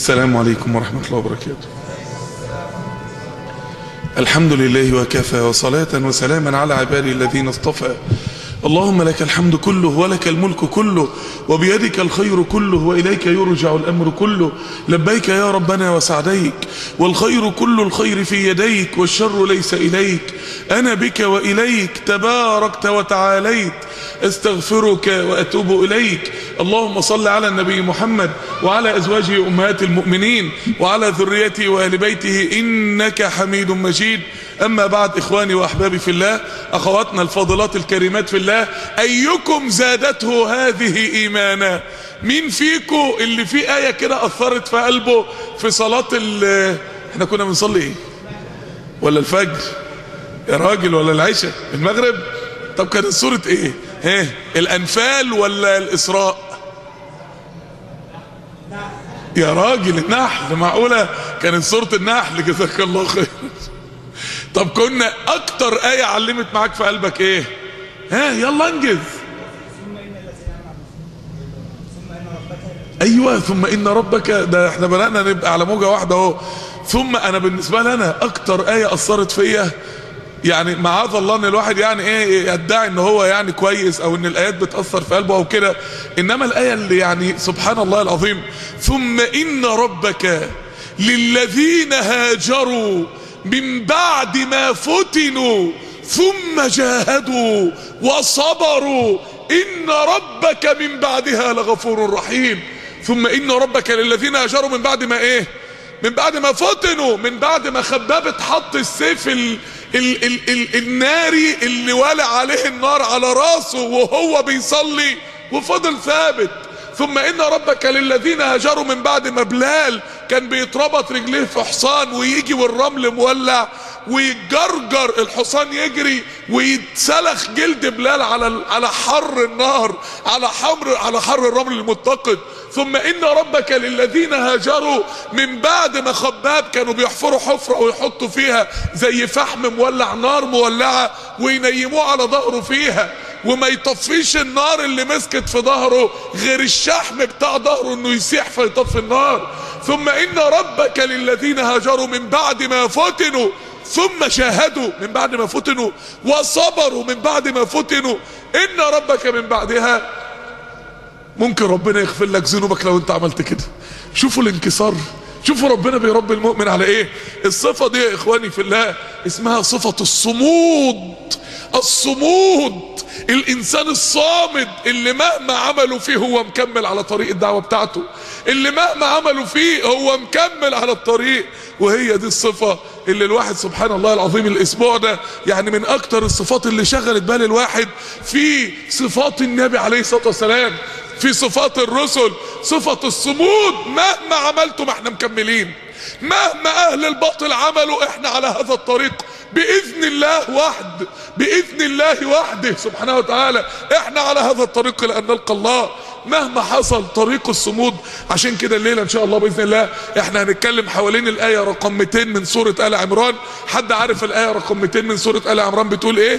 السلام عليكم ورحمة الله وبركاته الحمد لله وكفى وصلاة وسلاما على عباده الذين اصطفى اللهم لك الحمد كله ولك الملك كله وبيدك الخير كله وإليك يرجع الأمر كله لبيك يا ربنا وسعديك والخير كل الخير في يديك والشر ليس إليك أنا بك وإليك تباركت وتعاليت استغفرك وأتوب إليك اللهم صل على النبي محمد وعلى أزواجه أمهات المؤمنين وعلى ذريته وآل بيته إنك حميد مجيد أما بعد إخواني وأحبابي في الله أخواتنا الفاضلات الكريمات في الله أيكم زادته هذه إيمانا مين فيكم اللي في آية كده أثرت في قلبه في صلاة ال احنا كنا بنصلي ايه ولا الفجر يا راجل ولا العشاء المغرب طب كانت سورة ايه ها الأنفال ولا الإسراء يا راجل النحل معقولة كانت سورة النحل جزاك الله خير طب كنا اكتر آية علمت معاك في قلبك ايه ها يلا انجز ايوه ثم ان ربك ده احنا بدأنا نبقى على موجة واحدة اهو ثم انا بالنسبة لي انا اكتر آية اثرت فيا يعني معاذ الله ان الواحد يعني ايه يدعي ان هو يعني كويس او ان الايات بتأثر في قلبه او كده انما الاية اللي يعني سبحان الله العظيم ثم ان ربك للذين هاجروا من بعد ما فتنوا ثم جاهدوا وصبروا إن ربك من بعدها لغفور رحيم ثم إن ربك للذين هاجروا من بعد ما إيه من بعد ما فتنوا من بعد ما خباب اتحط السيف ال ال ال ال الناري اللي والع عليه النار على راسه وهو بيصلي وفضل ثابت ثم ان ربك للذين هاجروا من بعد ما بلال كان بيتربط رجليه في حصان ويجي والرمل مولع ويجرجر الحصان يجري ويتسلخ جلد بلال على على حر النار على حمر على حر الرمل المتقد ثم ان ربك للذين هاجروا من بعد ما خباب كانوا بيحفروا حفره ويحطوا فيها زي فحم مولع نار مولعه وينيموه على ظهره فيها وما يطفيش النار اللي مسكت في ظهره غير الشحم بتاع ظهره انه يسيح فيطفي النار ثم ان ربك للذين هاجروا من بعد ما فتنوا ثم شاهدوا من بعد ما فتنوا وصبروا من بعد ما فتنوا ان ربك من بعدها ممكن ربنا يغفر لك ذنوبك لو انت عملت كده شوفوا الانكسار شوفوا ربنا بيربي المؤمن على ايه الصفة دي يا اخواني في الله اسمها صفة الصمود الصمود الانسان الصامد اللي مهما عملوا فيه هو مكمل على طريق الدعوة بتاعته اللي مهما عملوا فيه هو مكمل على الطريق وهي دي الصفة اللي الواحد سبحان الله العظيم الاسبوع ده يعني من اكتر الصفات اللي شغلت بال الواحد في صفات النبي عليه الصلاة والسلام في صفات الرسل صفة الصمود مهما عملتم احنا مكملين مهما اهل الباطل عملوا احنا على هذا الطريق باذن الله وحد باذن الله وحده سبحانه وتعالى احنا على هذا الطريق لان نلقى الله مهما حصل طريق الصمود عشان كده الليله ان شاء الله باذن الله احنا هنتكلم حوالين الايه رقم 200 من سوره ال عمران حد عارف الايه رقم 200 من سوره ال عمران بتقول ايه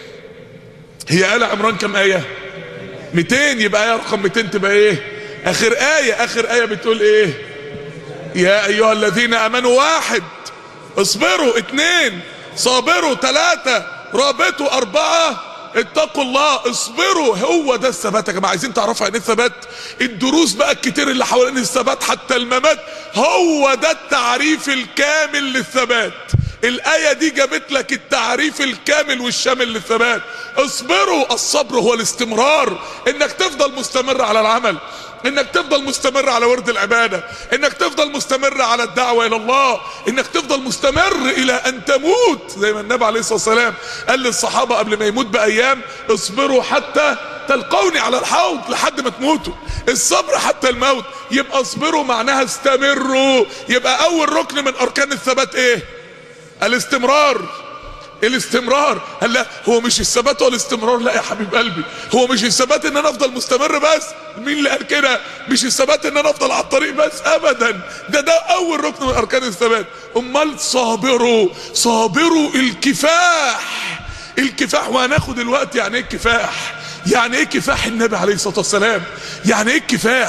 هي ال عمران كم ايه 200 يبقى ايه رقم 200 تبقى ايه اخر ايه اخر ايه بتقول ايه يا ايها الذين امنوا واحد اصبروا اثنين صابروا ثلاثة رابطوا اربعة اتقوا الله اصبروا هو ده الثبات يا جماعه عايزين تعرفوا يعني ايه الثبات الدروس بقى الكتير اللي حوالين الثبات حتى الممات هو ده التعريف الكامل للثبات الآية دي جابت لك التعريف الكامل والشامل للثبات اصبروا الصبر هو الاستمرار انك تفضل مستمر على العمل انك تفضل مستمر على ورد العبادة انك تفضل مستمر على الدعوة الى الله انك تفضل مستمر الى ان تموت زي ما النبي عليه الصلاة والسلام قال للصحابة قبل ما يموت بايام اصبروا حتى تلقوني على الحوض لحد ما تموتوا الصبر حتى الموت يبقى اصبروا معناها استمروا يبقى اول ركن من اركان الثبات ايه الاستمرار الاستمرار هل لا هو مش الثبات هو الاستمرار لا يا حبيب قلبي هو مش الثبات ان انا افضل مستمر بس مين اللي قال كده مش الثبات ان انا افضل على الطريق بس ابدا ده ده اول ركن من اركان الثبات امال صابروا صابروا الكفاح الكفاح وهناخد الوقت يعني ايه الكفاح يعني ايه كفاح النبي عليه الصلاة والسلام يعني ايه الكفاح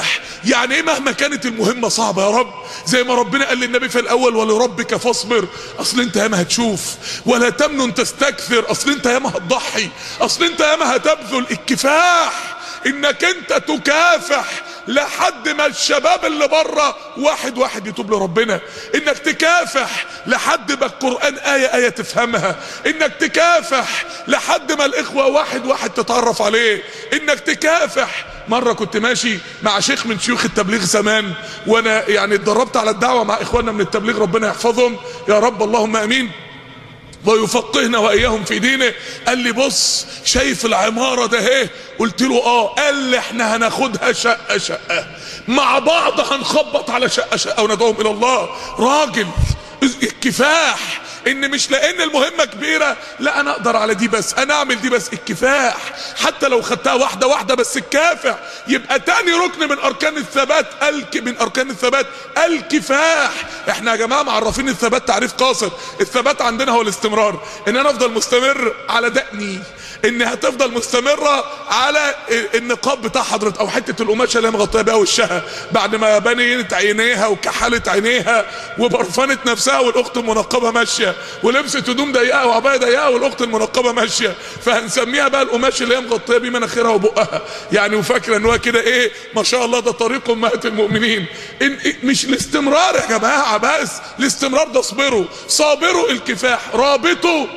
يعني ايه مهما كانت المهمة صعبة يا رب زي ما ربنا قال للنبي في الاول ولربك فاصبر اصل انت ياما هتشوف ولا تمنن تستكثر اصل انت ياما هتضحي اصل انت ياما هتبذل الكفاح انك انت تكافح لحد ما الشباب اللي بره واحد واحد يتوب لربنا انك تكافح لحد ما القرآن آية آية تفهمها انك تكافح لحد ما الاخوة واحد واحد تتعرف عليه انك تكافح مرة كنت ماشي مع شيخ من شيوخ التبليغ زمان وانا يعني اتدربت على الدعوة مع اخواننا من التبليغ ربنا يحفظهم يا رب اللهم امين ويفقهنا واياهم في دينه قال لي بص شايف العمارة ده اهي قلت له اه قال لي احنا هناخدها شقة شقة مع بعض هنخبط على شقة شقة وندعوهم الى الله راجل الكفاح ان مش لان المهمة كبيرة لا انا اقدر على دي بس انا اعمل دي بس الكفاح حتى لو خدتها واحدة واحدة بس الكافح يبقى تاني ركن من اركان الثبات الك من اركان الثبات الكفاح احنا يا جماعة معرفين الثبات تعريف قاصر الثبات عندنا هو الاستمرار ان انا افضل مستمر على دقني ان هتفضل مستمرة على النقاب بتاع حضرتك او حتة القماشة اللي هي مغطية بيها وشها بعد ما بنيت عينيها وكحلت عينيها وبرفنت نفسها والاخت المنقبة ماشية ولبست هدوم ضيقة وعباية ضيقة والاخت المنقبة ماشية فهنسميها بقى القماش اللي هي مغطية بيه مناخيرها وبقها يعني وفاكرة ان هو كده ايه ما شاء الله ده طريق امهات المؤمنين إن مش الاستمرار يا جماعة بس الاستمرار ده اصبروا صابروا الكفاح رابطوا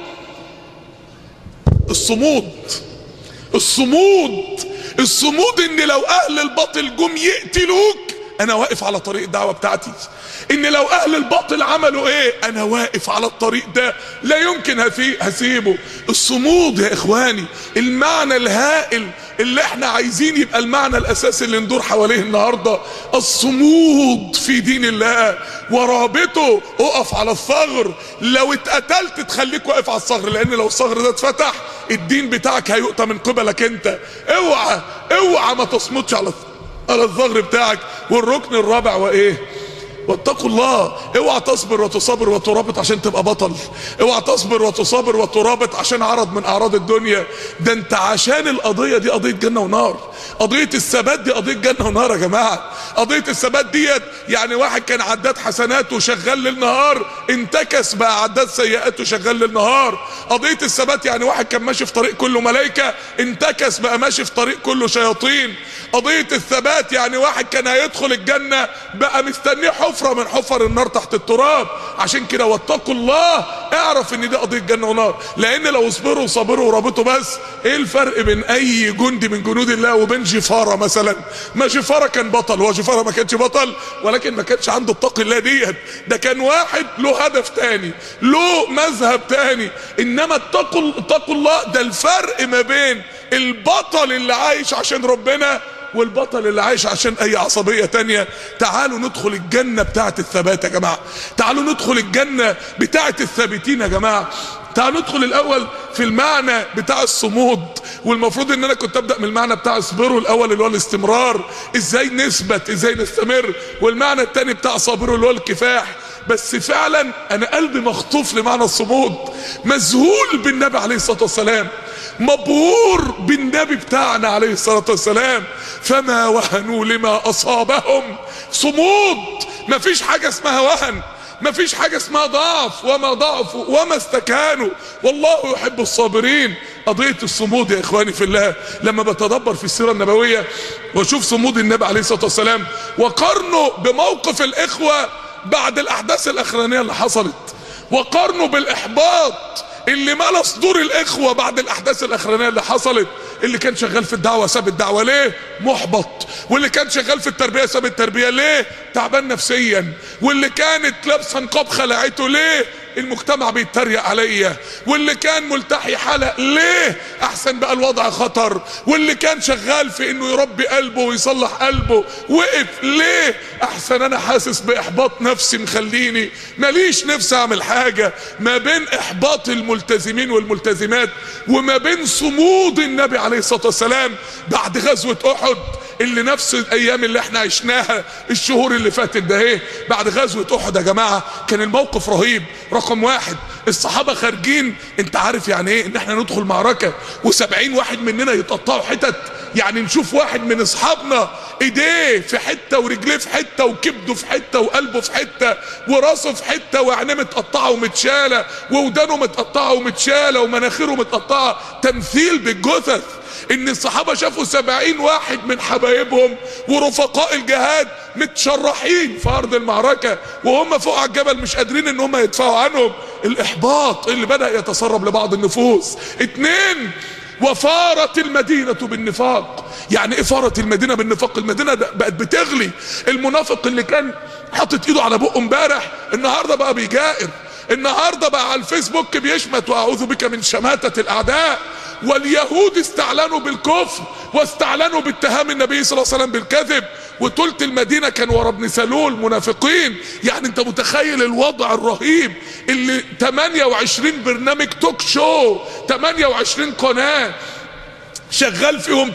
الصمود الصمود الصمود ان لو اهل الباطل جم يقتلوك انا واقف على طريق الدعوة بتاعتي ان لو اهل الباطل عملوا ايه انا واقف على الطريق ده لا يمكن هسيبه الصمود يا اخواني المعنى الهائل اللي احنا عايزين يبقى المعنى الاساسي اللي ندور حواليه النهاردة الصمود في دين الله ورابطه اقف على الثغر لو اتقتلت تخليك واقف على الثغر لان لو الثغر ده اتفتح الدين بتاعك هيؤتى من قبلك انت اوعى اوعى ما تصمتش على على الثغر بتاعك والركن الرابع وايه واتقوا الله اوعى تصبر وتصبر وترابط عشان تبقى بطل اوعى تصبر وتصبر وترابط عشان عرض من اعراض الدنيا ده انت عشان القضية دي قضية جنة ونار قضية الثبات دي قضية جنة ونار يا جماعة قضية الثبات ديت يعني واحد كان عداد حسناته شغال للنهار انتكس بقى عداد سيئاته شغال للنهار قضية الثبات يعني واحد كان ماشي في طريق كله ملائكة انتكس بقى ماشي في طريق كله شياطين قضية الثبات يعني واحد كان هيدخل الجنة بقى مستنيه حفرة من حفر النار تحت التراب عشان كده واتقوا الله اعرف ان دي قضية جنة ونار لان لو اصبروا وصبروا ورابطوا بس ايه الفرق بين اي جندي من جنود الله وبين جفارة مثلا ما جفارة كان بطل هو جفارة ما كانش بطل ولكن ما كانش عنده اتقي الله ديت ده كان واحد له هدف تاني له مذهب تاني انما اتقوا اتقوا الله ده الفرق ما بين البطل اللي عايش عشان ربنا والبطل اللي عايش عشان اي عصبية تانية تعالوا ندخل الجنة بتاعت الثبات يا جماعة تعالوا ندخل الجنة بتاعت الثابتين يا جماعة تعالوا ندخل الاول في المعنى بتاع الصمود والمفروض ان انا كنت ابدا من المعنى بتاع اصبروا الاول اللي هو الاستمرار ازاي نثبت ازاي نستمر والمعنى التاني بتاع صابروا اللي هو الكفاح بس فعلا انا قلبي مخطوف لمعنى الصمود مذهول بالنبي عليه الصلاة والسلام مبهور بالنبي بتاعنا عليه الصلاة والسلام فما وهنوا لما اصابهم صمود مفيش حاجة اسمها وهن مفيش حاجة اسمها ضعف وما ضعفوا وما استكانوا والله يحب الصابرين قضية الصمود يا اخواني في الله لما بتدبر في السيرة النبوية واشوف صمود النبي عليه الصلاة والسلام وقارنه بموقف الاخوة بعد الاحداث الاخرانية اللي حصلت وقارنه بالاحباط اللي ملا صدور الاخوة بعد الاحداث الاخرانية اللي حصلت اللي كان شغال في الدعوة ساب الدعوة ليه محبط واللي كان شغال في التربية ساب التربية ليه تعبان نفسيا واللي كانت لابسه نقاب خلعته ليه المجتمع بيتريق عليا واللي كان ملتحي حلق ليه احسن بقى الوضع خطر واللي كان شغال في انه يربي قلبه ويصلح قلبه وقف ليه احسن انا حاسس باحباط نفسي مخليني ماليش نفسي اعمل حاجة ما بين احباط الملتزمين والملتزمات وما بين صمود النبي عليه الصلاة والسلام بعد غزوة احد اللي نفس الايام اللي احنا عشناها الشهور اللي فاتت ده ايه بعد غزوة احد يا جماعة كان الموقف رهيب رقم واحد الصحابة خارجين انت عارف يعني ايه ان احنا ندخل معركة وسبعين واحد مننا يتقطعوا حتت يعني نشوف واحد من اصحابنا ايديه في حته ورجليه في حته وكبده في حته وقلبه في حته وراسه في حته وعينيه متقطعه ومتشاله وودانه متقطعه ومتشاله ومناخيره متقطعه تمثيل بالجثث ان الصحابه شافوا سبعين واحد من حبايبهم ورفقاء الجهاد متشرحين في ارض المعركه وهم فوق على الجبل مش قادرين ان هم يدفعوا عنهم الاحباط اللي بدا يتسرب لبعض النفوس اتنين وفارت المدينة بالنفاق يعني ايه فارت المدينة بالنفاق المدينة بقت بتغلي المنافق اللي كان حاطط ايده على بقه امبارح النهارده بقى بيجائر النهارده بقى على الفيسبوك بيشمت واعوذ بك من شماتة الاعداء واليهود استعلنوا بالكفر واستعلنوا باتهام النبي صلى الله عليه وسلم بالكذب وتلت المدينة كان ورا ابن سلول منافقين يعني انت متخيل الوضع الرهيب اللي 28 برنامج توك شو 28 قناة شغال فيهم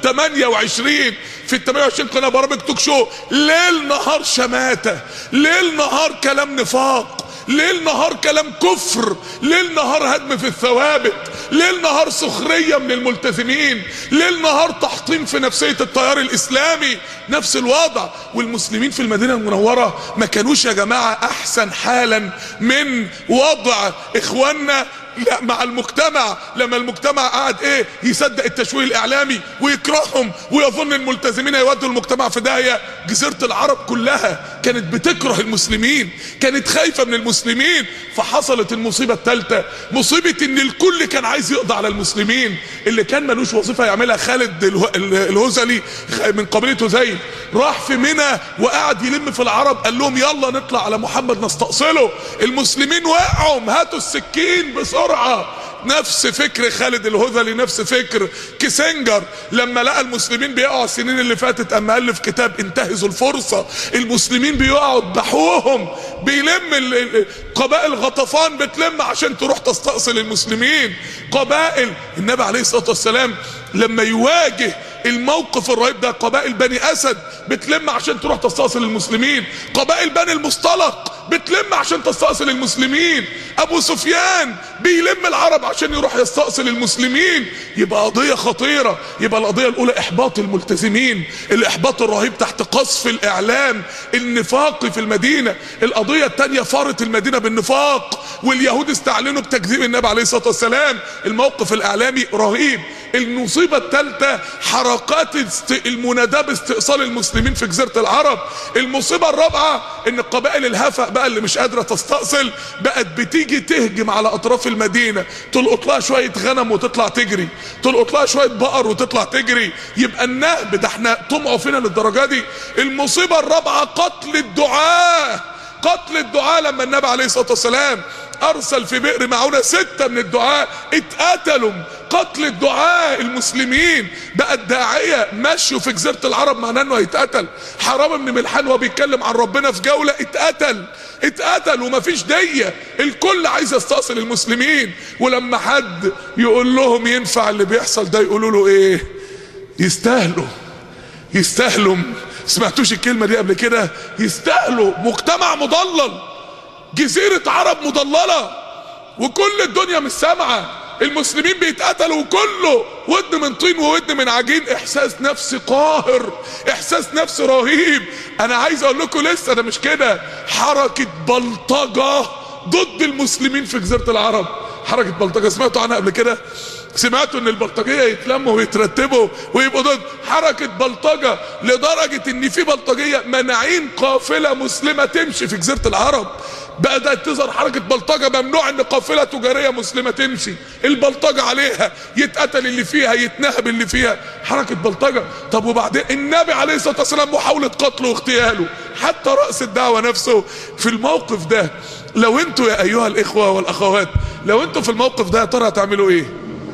28 في ال 28 قناه برامج توك شو ليل نهار شماته ليل نهار كلام نفاق ليل نهار كلام كفر ليل نهار هدم في الثوابت ليل نهار سخرية من الملتزمين ليل نهار تحطيم في نفسية التيار الإسلامي نفس الوضع والمسلمين في المدينة المنورة ما كانوش يا جماعة أحسن حالا من وضع إخواننا لا مع المجتمع لما المجتمع قعد ايه يصدق التشويه الاعلامي ويكرههم ويظن الملتزمين يودوا المجتمع في داهيه جزيره العرب كلها كانت بتكره المسلمين كانت خايفه من المسلمين فحصلت المصيبه الثالثه مصيبه ان الكل كان عايز يقضي على المسلمين اللي كان ملوش وظيفه يعملها خالد الهزلي من قبيله هزيل راح في منى وقعد يلم في العرب قال لهم يلا نطلع على محمد نستأصله المسلمين وقعوا هاتوا السكين بسرعه نفس فكر خالد الهذلي نفس فكر كيسنجر لما لقى المسلمين بيقعوا السنين اللي فاتت اما الف كتاب انتهزوا الفرصه المسلمين بيقعوا ذبحوهم بيلم قبائل غطفان بتلم عشان تروح تستأصل المسلمين قبائل النبي عليه الصلاه والسلام لما يواجه الموقف الرهيب ده قبائل بني اسد بتلم عشان تروح تستأصل المسلمين قبائل بني المصطلق بتلم عشان تستأصل المسلمين ابو سفيان بيلم العرب عشان يروح يستأصل المسلمين يبقى قضية خطيرة يبقى القضية الاولى احباط الملتزمين الاحباط الرهيب تحت قصف الاعلام النفاقي في المدينة القضية التانية فارت المدينة بالنفاق واليهود استعلنوا بتكذيب النبي عليه الصلاة والسلام الموقف الاعلامي رهيب المصيبة الثالثة حركات المناداة باستئصال المسلمين في جزيرة العرب المصيبة الرابعة ان القبائل الهفأ بقى اللي مش قادرة تستأصل بقت بتيجي تهجم على اطراف المدينة تلقط لها شوية غنم وتطلع تجري تلقط لها شوية بقر وتطلع تجري يبقى النهب ده احنا طمعوا فينا للدرجة دي المصيبة الرابعة قتل الدعاة قتل الدعاة لما النبي عليه الصلاة والسلام ارسل في بئر معونة ستة من الدعاة اتقتلوا قتل الدعاء المسلمين بقى الداعية مشوا في جزيرة العرب معناه انه هيتقتل حرام بن ملحان وهو بيتكلم عن ربنا في جولة اتقتل اتقتل ومفيش دية الكل عايز يستأصل المسلمين ولما حد يقول لهم ينفع اللي بيحصل ده يقولوا له ايه يستاهلوا يستاهلوا سمعتوش الكلمة دي قبل كده يستاهلوا مجتمع مضلل جزيرة عرب مضللة وكل الدنيا مش سامعة المسلمين بيتقتلوا وكله ودن من طين وودن من عجين احساس نفسي قاهر احساس نفسي رهيب انا عايز اقول لكم لسه ده مش كده حركة بلطجة ضد المسلمين في جزيرة العرب حركة بلطجة سمعتوا عنها قبل كده سمعتوا ان البلطجية يتلموا ويترتبوا ويبقوا ضد حركة بلطجة لدرجة ان في بلطجية مناعين قافلة مسلمة تمشي في جزيرة العرب بدأت تظهر حركة بلطجة ممنوع ان قافلة تجارية مسلمة تمشي البلطجة عليها يتقتل اللي فيها يتنهب اللي فيها حركة بلطجة طب وبعدين النبي عليه الصلاة والسلام محاولة قتله واغتياله حتى رأس الدعوة نفسه في الموقف ده لو انتوا يا ايها الاخوة والاخوات لو انتوا في الموقف ده يا ترى هتعملوا ايه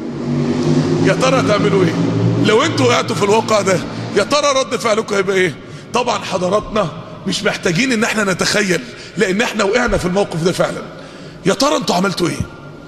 يا ترى هتعملوا ايه لو انتوا وقعتوا في الواقع ده يا ترى رد فعلكم هيبقى ايه طبعا حضراتنا مش محتاجين ان احنا نتخيل لان احنا وقعنا في الموقف ده فعلا يا ترى انتوا عملتوا ايه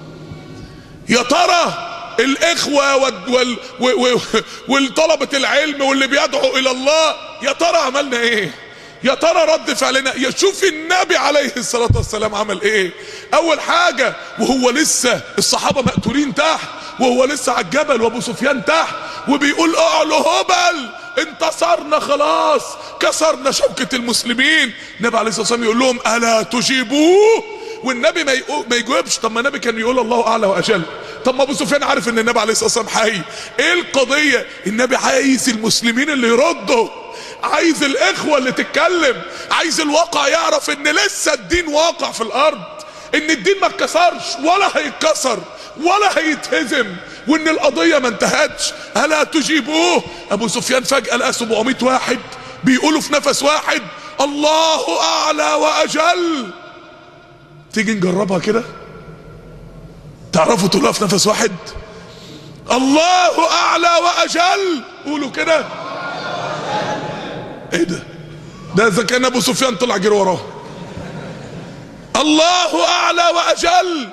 يا ترى الاخوة وال وال والطلبة العلم واللي بيدعوا الى الله يا ترى عملنا ايه يا ترى رد فعلنا يا شوف النبي عليه الصلاة والسلام عمل ايه اول حاجة وهو لسه الصحابة مقتولين تحت وهو لسه على الجبل وابو سفيان تحت وبيقول اعلوا هبل انتصرنا خلاص كسرنا شوكة المسلمين النبي عليه الصلاة والسلام يقول لهم الا تجيبوه والنبي ما, يقو... ما يجاوبش طب ما النبي كان يقول الله اعلى واجل طب ما ابو سفيان عارف ان النبي عليه الصلاه والسلام حي ايه القضيه النبي عايز المسلمين اللي يردوا عايز الاخوه اللي تتكلم عايز الواقع يعرف ان لسه الدين واقع في الارض ان الدين ما اتكسرش ولا هيتكسر ولا هيتهزم وان القضيه ما انتهتش الا تجيبوه ابو سفيان فجاه لقى 700 واحد بيقولوا في نفس واحد الله اعلى واجل تيجي نجربها كده تعرفوا تقولها في نفس واحد الله اعلى واجل قولوا كده ايه ده ده اذا كان ابو سفيان طلع جري وراه الله اعلى واجل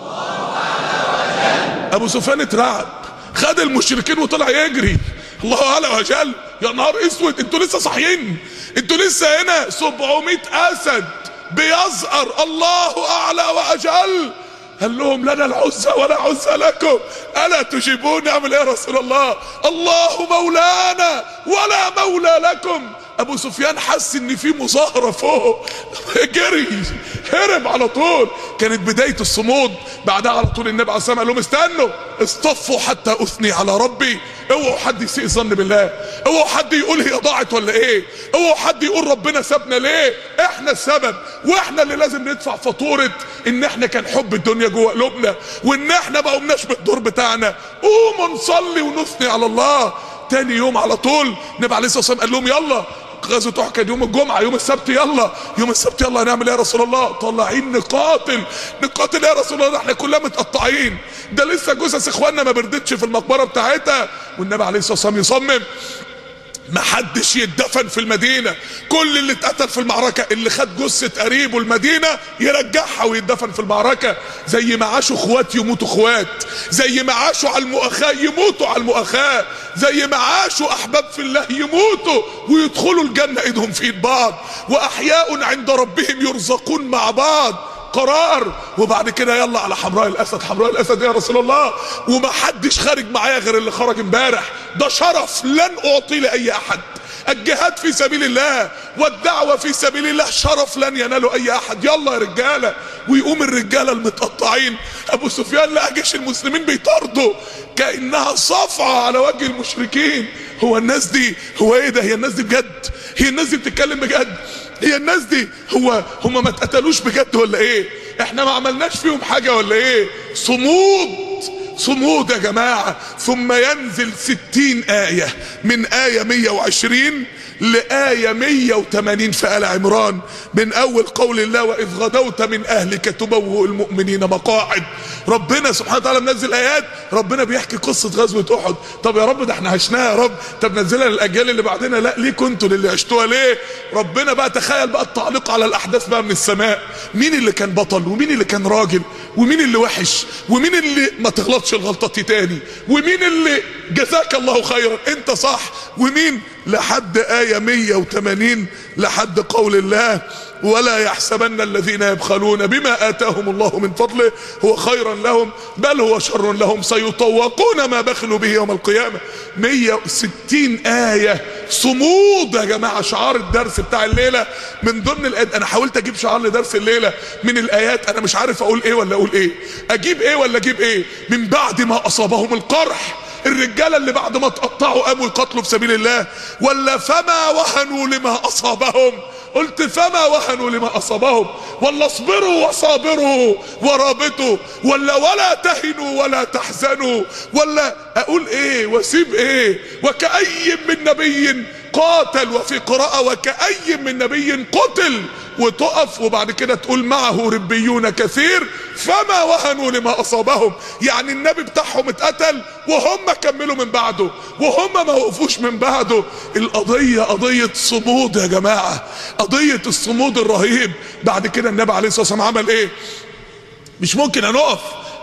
ابو سفيان اترعب خد المشركين وطلع يجري الله اعلى واجل يا نهار اسود انتوا لسه صاحيين انتوا لسه هنا 700 اسد بيزأر الله اعلى واجل قال لهم لنا العزة ولا عزة لكم ألا تجيبون اعمل ايه يا رسول الله الله مولانا ولا مولى لكم ابو سفيان حس ان في مظاهرة فوق جري هرب على طول كانت بداية الصمود بعدها على طول النبي عليه الصلاة والسلام قال لهم استنوا اصطفوا حتى اثني على ربي اوعوا حد يسيء الظن بالله اوعوا حد يقول هي ضاعت ولا ايه اوعوا حد يقول ربنا سابنا ليه احنا السبب واحنا اللي لازم ندفع فاتورة ان احنا كان حب الدنيا جوه قلوبنا وان احنا ما قمناش بالدور بتاعنا قوموا نصلي ونثني على الله تاني يوم على طول النبي عليه الصلاه والسلام قال لهم يلا غزوة احد كان يوم الجمعة يوم السبت يلا يوم السبت يلا هنعمل ايه يا رسول الله طالعين نقاتل نقاتل يا رسول الله احنا كلنا متقطعين ده لسه جثث اخواننا ما بردتش في المقبرة بتاعتها والنبي عليه الصلاة والسلام يصمم ما حدش يتدفن في المدينة كل اللي اتقتل في المعركة اللي خد جثة قريبه المدينة يرجعها ويتدفن في المعركة زي ما عاشوا اخوات يموتوا اخوات زي ما عاشوا على المؤاخاة يموتوا على المؤاخاة زي ما عاشوا احباب في الله يموتوا ويدخلوا الجنة ايدهم في ايد بعض واحياء عند ربهم يرزقون مع بعض قرار وبعد كده يلا على حمراء الاسد حمراء الاسد يا رسول الله وما حدش خارج معايا غير اللي خرج امبارح ده شرف لن اعطيه لاي احد الجهاد في سبيل الله والدعوة في سبيل الله شرف لن يناله اي احد يلا يا رجالة ويقوم الرجالة المتقطعين ابو سفيان لقى جيش المسلمين بيطاردوا كأنها صفعة على وجه المشركين هو الناس دي هو ايه ده هي الناس دي بجد هي الناس دي بتتكلم بجد هي الناس دي هو هم ما اتقتلوش بجد ولا ايه احنا ما عملناش فيهم حاجة ولا ايه صمود صمود يا جماعة ثم ينزل ستين آية من آية مية وعشرين لآية مية وتمانين في آل عمران من أول قول الله وإذ غدوت من أهلك تبوء المؤمنين مقاعد ربنا سبحانه وتعالى منزل آيات ربنا بيحكي قصة غزوة أحد طب يا رب ده احنا عشناها يا رب طب نزلها للأجيال اللي بعدنا لا ليه كنتوا اللي عشتوها ليه ربنا بقى تخيل بقى التعليق على الأحداث بقى من السماء مين اللي كان بطل ومين اللي كان راجل ومين اللي وحش ومين اللي ما تغلطش الغلطة دي تاني ومين اللي جزاك الله خيرا انت صح ومين لحد آية 180 لحد قول الله ولا يحسبن الذين يبخلون بما آتاهم الله من فضله هو خيرا لهم بل هو شر لهم سيطوقون ما بخلوا به يوم القيامة 160 آية صمود يا جماعة شعار الدرس بتاع الليلة من ضمن الآيات أنا حاولت أجيب شعار لدرس الليلة من الآيات أنا مش عارف أقول إيه ولا أقول إيه أجيب إيه ولا أجيب إيه من بعد ما أصابهم القرح الرجالة اللي بعد ما تقطعوا قاموا يقاتلوا في سبيل الله ولا فما وهنوا لما أصابهم قلت فما وهنوا لما أصابهم ولا اصبروا وصابروا ورابطوا ولا ولا تهنوا ولا تحزنوا ولا أقول إيه واسيب إيه وكأي من نبي قاتل وفي قراءة وكأي من نبي قتل وتقف وبعد كده تقول معه ربيون كثير فما وهنوا لما اصابهم يعني النبي بتاعهم اتقتل وهم كملوا من بعده وهم ما وقفوش من بعده القضية قضية صمود يا جماعة قضية الصمود الرهيب بعد كده النبي عليه الصلاة والسلام عمل ايه مش ممكن هنقف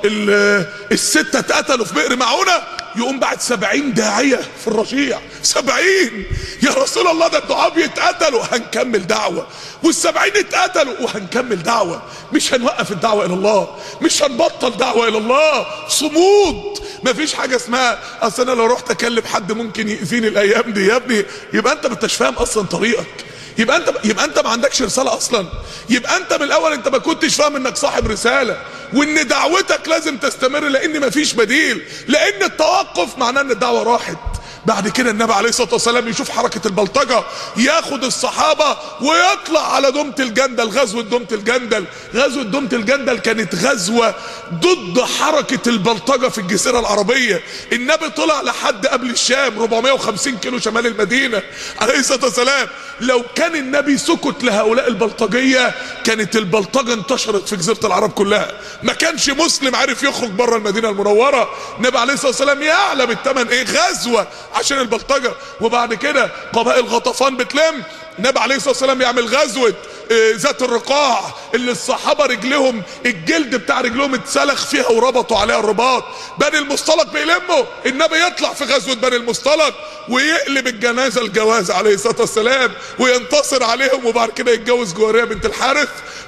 ال- الستة اتقتلوا في بئر معونة يقوم بعد سبعين داعية في الرشيع سبعين يا رسول الله ده الدعاء بيتقتلوا هنكمل دعوة والسبعين اتقتلوا وهنكمل دعوة مش هنوقف الدعوة الى الله مش هنبطل دعوة الى الله صمود مفيش حاجة اسمها اصل انا لو رحت اكلم حد ممكن يأذيني الايام دي يا ابني يبقى انت ما انتش فاهم اصلا طريقك يبقى انت يبقى انت ما عندكش رساله اصلا يبقى انت من الاول انت ما كنتش فاهم انك صاحب رساله وان دعوتك لازم تستمر لان ما فيش بديل لان التوقف معناه ان الدعوه راحت بعد كده النبي عليه الصلاه والسلام يشوف حركه البلطجه ياخد الصحابه ويطلع على دومه الجندل غزوه دومه الجندل غزوه دومه الجندل كانت غزوه ضد حركه البلطجه في الجزيره العربيه النبي طلع لحد قبل الشام 450 كيلو شمال المدينه عليه الصلاه والسلام لو كان النبي سكت لهؤلاء البلطجيه كانت البلطجه انتشرت في جزيره العرب كلها ما كانش مسلم عارف يخرج بره المدينه المنوره النبي عليه الصلاه والسلام يعلم الثمن ايه غزوه عشان البلطجه وبعد كده قبائل غطفان بتلم النبي عليه الصلاه والسلام يعمل غزوه آه، ذات الرقاع اللي الصحابه رجلهم الجلد بتاع رجلهم اتسلخ فيها وربطوا عليها الرباط بني المصطلق بيلموا النبي يطلع في غزوه بني المصطلق ويقلب الجنازه الجواز عليه الصلاه والسلام وينتصر عليهم وبعد كده يتجوز جواريه بنت الحارث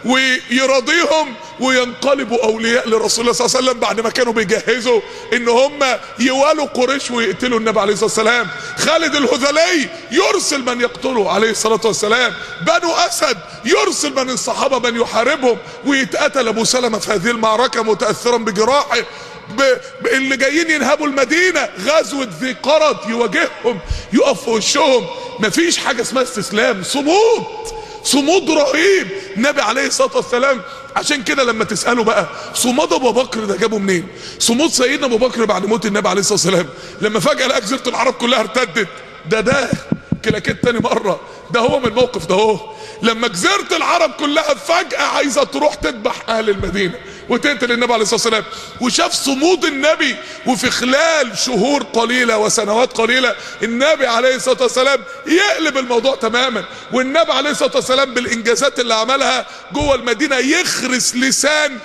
ويرضيهم وينقلبوا اولياء لرسول الله صلى الله عليه وسلم بعد ما كانوا بيجهزوا ان هم يوالوا قريش ويقتلوا النبي عليه الصلاه والسلام خالد الهذلي يرسل من يقتله عليه الصلاه والسلام بنو اسد يرسل من الصحابه من يحاربهم ويتقتل ابو سلمه في هذه المعركه متاثرا بجراحه ب... ب... اللي جايين ينهبوا المدينه غزوه ذي قرد يواجههم يقف في وشهم مفيش حاجه اسمها استسلام صمود صمود رهيب النبي عليه الصلاه والسلام عشان كده لما تساله بقى صمود ابو بكر ده جابه منين صمود سيدنا ابو بكر بعد موت النبي عليه الصلاه والسلام لما فجاه لقى جزيره العرب كلها ارتدت ده ده كلاكيت تاني مره ده هو من الموقف ده هو لما جزيره العرب كلها فجاه عايزه تروح تذبح اهل المدينه وتقتل النبي عليه الصلاه والسلام وشاف صمود النبي وفي خلال شهور قليله وسنوات قليله النبي عليه الصلاه والسلام يقلب الموضوع تماما والنبي عليه الصلاه والسلام بالانجازات اللي عملها جوه المدينه يخرس لسان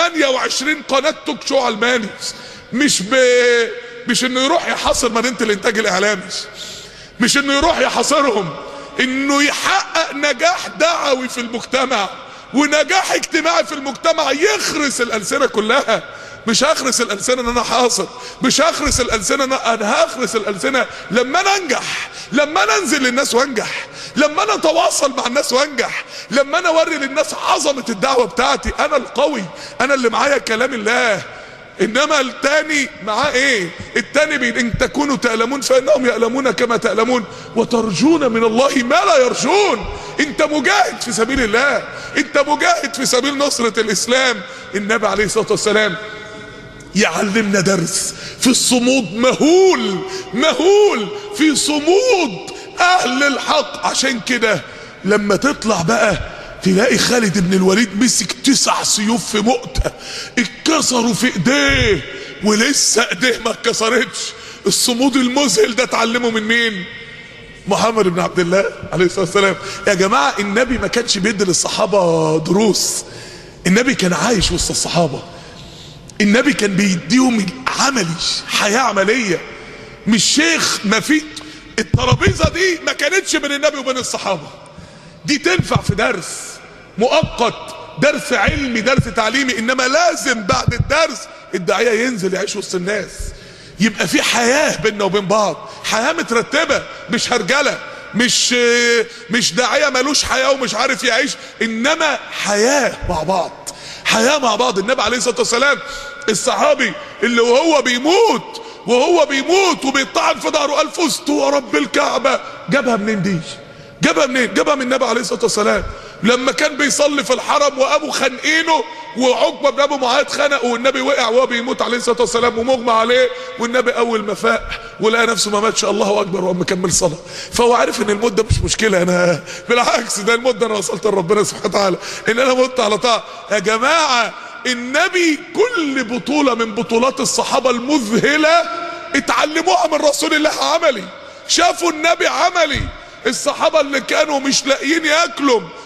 28 قناه توك شو علماني مش ب... مش انه يروح يحاصر مدينه الانتاج الاعلامي مش انه يروح يحاصرهم انه يحقق نجاح دعوي في المجتمع ونجاح اجتماعي في المجتمع يخرس الالسنه كلها مش هخرس الالسنه ان انا حاصر مش هخرس الالسنه ان انا هخرس الالسنه لما انا انجح لما انا انزل للناس وانجح لما انا اتواصل مع الناس وانجح لما انا اوري للناس عظمه الدعوه بتاعتي انا القوي انا اللي معايا كلام الله انما التاني معاه ايه التاني بين ان تكونوا تألمون فانهم يألمون كما تألمون وترجون من الله ما لا يرجون انت مجاهد في سبيل الله انت مجاهد في سبيل نصرة الاسلام النبي عليه الصلاة والسلام يعلمنا درس في الصمود مهول مهول في صمود اهل الحق عشان كده لما تطلع بقى تلاقي خالد بن الوليد مسك تسع سيوف في مؤتة اتكسروا في ايديه ولسه ايديه ما اتكسرتش الصمود المذهل ده اتعلمه من مين محمد بن عبد الله عليه الصلاه والسلام يا جماعه النبي ما كانش بيدي للصحابه دروس النبي كان عايش وسط الصحابه النبي كان بيديهم عملي حياه عمليه مش شيخ ما في الترابيزه دي ما كانتش بين النبي وبين الصحابه دي تنفع في درس مؤقت درس علمي درس تعليمي انما لازم بعد الدرس الداعيه ينزل يعيش وسط الناس يبقى في حياه بيننا وبين بعض حياه مترتبه مش هرجله مش مش داعيه ملوش حياه ومش عارف يعيش انما حياه مع بعض حياه مع بعض النبي عليه الصلاه والسلام الصحابي اللي وهو بيموت وهو بيموت وبيطعن في ظهره قال فزت ورب الكعبه جابها منين دي؟ جابها منين؟ جابها من النبي عليه الصلاه والسلام لما كان بيصلي في الحرم وابو خانقينه وعقبه بن ابو معاذ خنقه والنبي وقع وهو بيموت عليه الصلاه والسلام ومغمى عليه والنبي اول ما فاق ولقى نفسه ما ماتش الله اكبر وقام مكمل صلاه فهو عارف ان المده مش مشكله انا بالعكس ده المده انا وصلت لربنا سبحانه وتعالى ان انا مت على طاعه يا جماعه النبي كل بطوله من بطولات الصحابه المذهله اتعلموها من رسول الله عملي شافوا النبي عملي الصحابة اللي كانوا مش لاقيين ياكلوا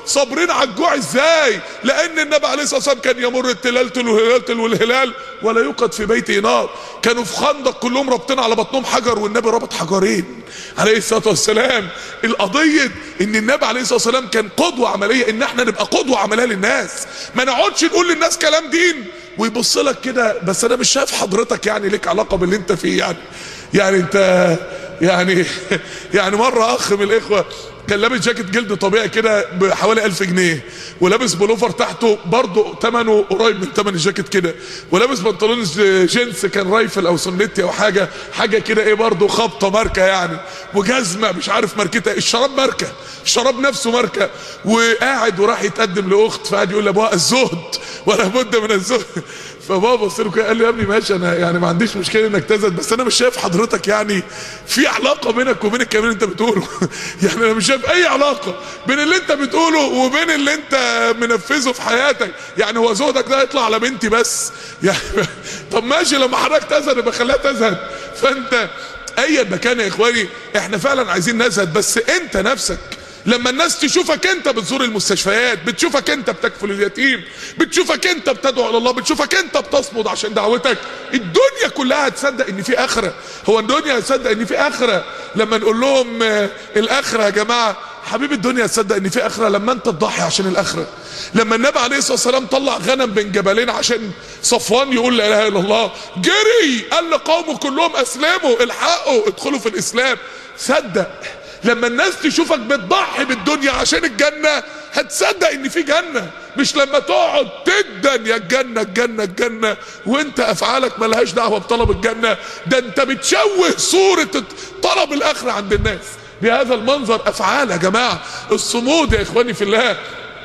صابرين على الجوع ازاي لان النبي عليه الصلاه والسلام كان يمر التلال تلو الهلال تلو الهلال ولا يوقد في بيته نار كانوا في خندق كلهم رابطين على بطنهم حجر والنبي ربط حجرين عليه الصلاه والسلام القضيه ان النبي عليه الصلاه والسلام كان قدوه عمليه ان احنا نبقى قدوه عمليه للناس ما نقعدش نقول للناس كلام دين ويبص لك كده بس انا مش شايف حضرتك يعني ليك علاقه باللي انت فيه يعني يعني انت يعني يعني مره اخ من الاخوه كان لابس جاكيت جلد طبيعي كده بحوالي 1000 جنيه ولابس بلوفر تحته برضه ثمنه قريب من ثمن الجاكيت كده ولابس بنطلون جينز كان رايفل او سنتي او حاجه حاجه كده ايه برضه خبطه ماركه يعني وجزمه مش عارف ماركتها الشراب ماركه الشراب نفسه ماركه وقاعد وراح يتقدم لاخت فقعد يقول لابوها الزهد ولا بد من الزهد فبابا بص له كده قال له يا ابني ماشي انا يعني ما عنديش مشكله انك تزهد بس انا مش شايف حضرتك يعني في علاقه بينك وبين الكلام اللي انت بتقوله يعني انا مش شايف اي علاقه بين اللي انت بتقوله وبين اللي انت منفذه في حياتك يعني هو زهدك ده يطلع على بنتي بس يعني طب ماشي لما حضرتك تزهد يبقى خليها تزهد فانت اي مكان يا اخواني احنا فعلا عايزين نزهد بس انت نفسك لما الناس تشوفك انت بتزور المستشفيات بتشوفك انت بتكفل اليتيم بتشوفك انت بتدعو الى الله بتشوفك انت بتصمد عشان دعوتك الدنيا كلها هتصدق ان في اخره هو الدنيا هتصدق ان في اخره لما نقول لهم اه الاخره يا جماعه حبيب الدنيا تصدق ان في اخره لما انت تضحي عشان الاخره لما النبي عليه الصلاه والسلام طلع غنم بين جبلين عشان صفوان يقول لا اله الا الله جري قال لقومه كلهم اسلموا الحقوا ادخلوا في الاسلام صدق لما الناس تشوفك بتضحي بالدنيا عشان الجنة هتصدق ان في جنة مش لما تقعد تدن يا الجنة الجنة الجنة وانت افعالك ملهاش دعوة بطلب الجنة ده انت بتشوه صورة طلب الاخرة عند الناس بهذا المنظر افعال يا جماعة الصمود يا اخواني في الله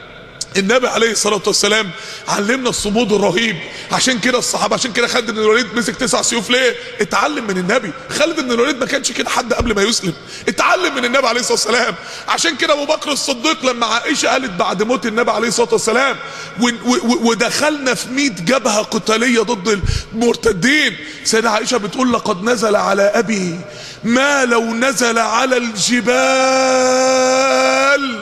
النبي عليه الصلاة والسلام علمنا الصمود الرهيب عشان كده الصحابة عشان كده خالد بن الوليد مسك تسع سيوف ليه اتعلم من النبي خالد بن الوليد ما كانش كده حد قبل ما يسلم اتعلم من النبي عليه الصلاة والسلام عشان كده ابو بكر الصديق لما عائشة قالت بعد موت النبي عليه الصلاة والسلام ودخلنا في 100 جبهة قتالية ضد المرتدين سيدة عائشة بتقول لقد نزل على ابي ما لو نزل على الجبال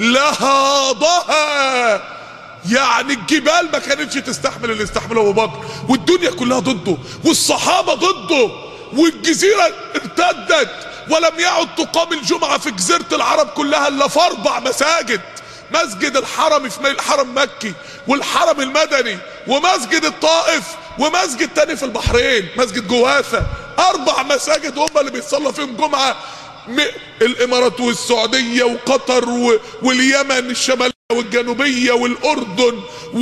لهاضها يعني الجبال ما كانتش تستحمل اللي استحمله ابو بكر والدنيا كلها ضده والصحابه ضده والجزيره ارتدت ولم يعد تقام الجمعه في جزيره العرب كلها الا في اربع مساجد مسجد الحرم في الحرم مكي والحرم المدني ومسجد الطائف ومسجد تاني في البحرين مسجد جواثه اربع مساجد هم اللي بيصلى فيهم جمعه الامارات والسعوديه وقطر واليمن الشماليه والجنوبيه والاردن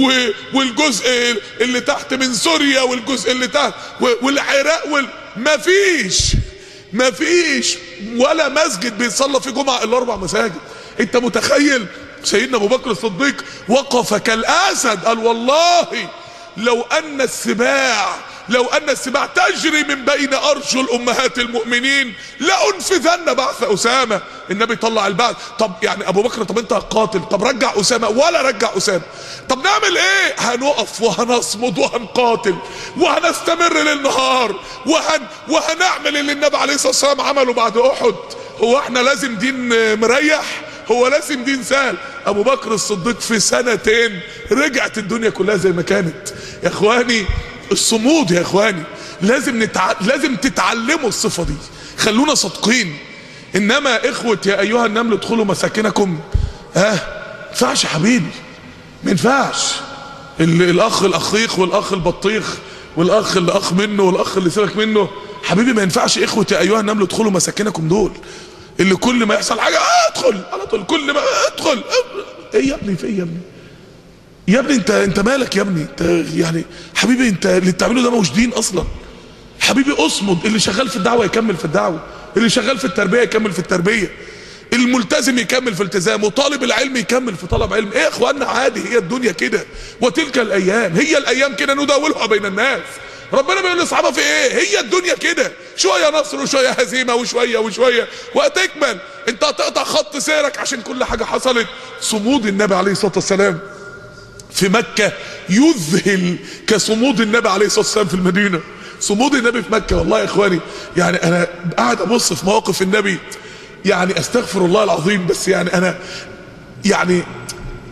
والجزء اللي تحت من سوريا والجزء اللي تحت والعراق وال... مفيش مفيش ولا مسجد بيصلى فيه جمعه الا اربع مساجد انت متخيل سيدنا ابو بكر الصديق وقف كالاسد قال والله لو ان السباع لو ان السباع تجري من بين ارجل امهات المؤمنين لانفذن بعث اسامه النبي طلع البعث طب يعني ابو بكر طب انت قاتل طب رجع اسامه ولا رجع اسامه طب نعمل ايه هنقف وهنصمد وهنقاتل وهنستمر للنهار وهن وهنعمل اللي النبي عليه الصلاه والسلام عمله بعد احد هو احنا لازم دين مريح هو لازم دين سهل ابو بكر الصديق في سنتين رجعت الدنيا كلها زي ما كانت يا اخواني الصمود يا اخواني لازم نتع... لازم تتعلموا الصفه دي خلونا صادقين انما اخوه يا ايها النمل ادخلوا مساكنكم ها ما ينفعش يا حبيبي ما ينفعش الاخ الاخيخ والاخ البطيخ والاخ اللي اخ منه والاخ اللي سيبك منه حبيبي ما ينفعش اخوه يا ايها النمل ادخلوا مساكنكم دول اللي كل ما يحصل حاجه ادخل على طول كل ما ادخل ايه يا ابني في ايه يا ابني يا ابني انت انت مالك يا ابني انت يعني حبيبي انت اللي بتعمله ده مش دين اصلا حبيبي اصمد اللي شغال في الدعوه يكمل في الدعوه اللي شغال في التربيه يكمل في التربيه الملتزم يكمل في التزامه طالب العلم يكمل في طلب علم ايه يا اخوانا عادي هي الدنيا كده وتلك الايام هي الايام كده نداولها بين الناس ربنا بيقول لاصحابه في ايه هي الدنيا كده شويه نصر وشويه هزيمه وشويه وشويه وهتكمل انت هتقطع خط سيرك عشان كل حاجه حصلت صمود النبي عليه الصلاه والسلام في مكة يذهل كصمود النبي عليه الصلاة والسلام في المدينة صمود النبي في مكة والله يا اخواني يعني انا قاعد ابص في مواقف النبي يعني استغفر الله العظيم بس يعني انا يعني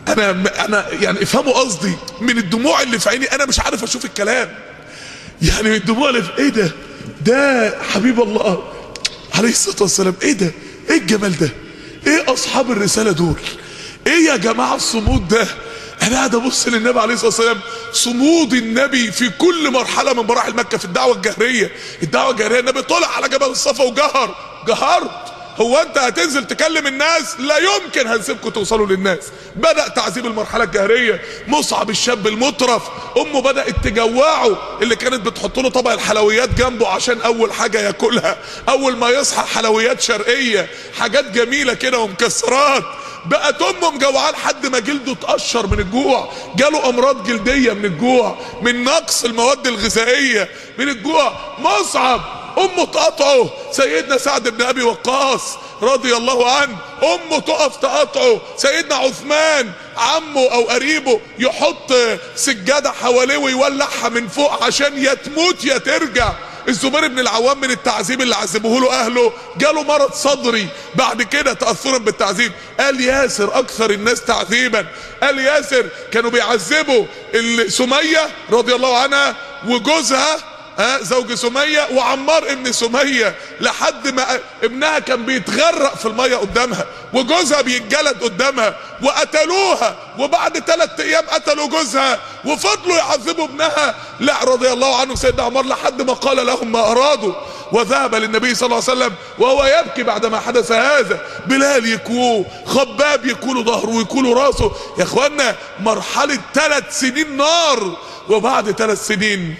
انا انا يعني افهموا قصدي من الدموع اللي في عيني انا مش عارف اشوف الكلام يعني من الدموع اللي في ايه ده ده حبيب الله عليه الصلاه والسلام ايه ده ايه الجمال ده ايه اصحاب الرساله دول ايه يا جماعه الصمود ده انا قاعد ابص للنبي عليه الصلاه والسلام صمود النبي في كل مرحله من مراحل مكه في الدعوه الجهريه الدعوه الجهريه النبي طلع على جبل الصفا وجهر جهرت هو انت هتنزل تكلم الناس لا يمكن هنسيبكم توصلوا للناس بدأ تعذيب المرحلة الجهرية مصعب الشاب المطرف امه بدأت تجوعه اللي كانت بتحط له طبق الحلويات جنبه عشان اول حاجة ياكلها اول ما يصحى حلويات شرقية حاجات جميلة كده ومكسرات بقت امه مجوعاه لحد ما جلده اتقشر من الجوع جاله امراض جلديه من الجوع من نقص المواد الغذائيه من الجوع مصعب امه تقطعه سيدنا سعد بن ابي وقاص رضي الله عنه امه تقف تقطعه سيدنا عثمان عمه او قريبه يحط سجاده حواليه ويولعها من فوق عشان يا تموت يا ترجع الزبير بن العوام من التعذيب اللي عذبوه له اهله جاله مرض صدري بعد كده تاثرا بالتعذيب قال ياسر اكثر الناس تعذيبا قال ياسر كانوا بيعذبوا سميه رضي الله عنها وجوزها ها زوج سمية وعمار ابن سمية لحد ما ابنها كان بيتغرق في المية قدامها وجوزها بيتجلد قدامها وقتلوها وبعد ثلاث ايام قتلوا جوزها وفضلوا يعذبوا ابنها لا رضي الله عنه سيدنا عمار لحد ما قال لهم ما ارادوا وذهب للنبي صلى الله عليه وسلم وهو يبكي بعدما حدث هذا بلال يكوه خباب يكون ظهره ويكون راسه يا اخوانا مرحلة ثلاث سنين نار وبعد ثلاث سنين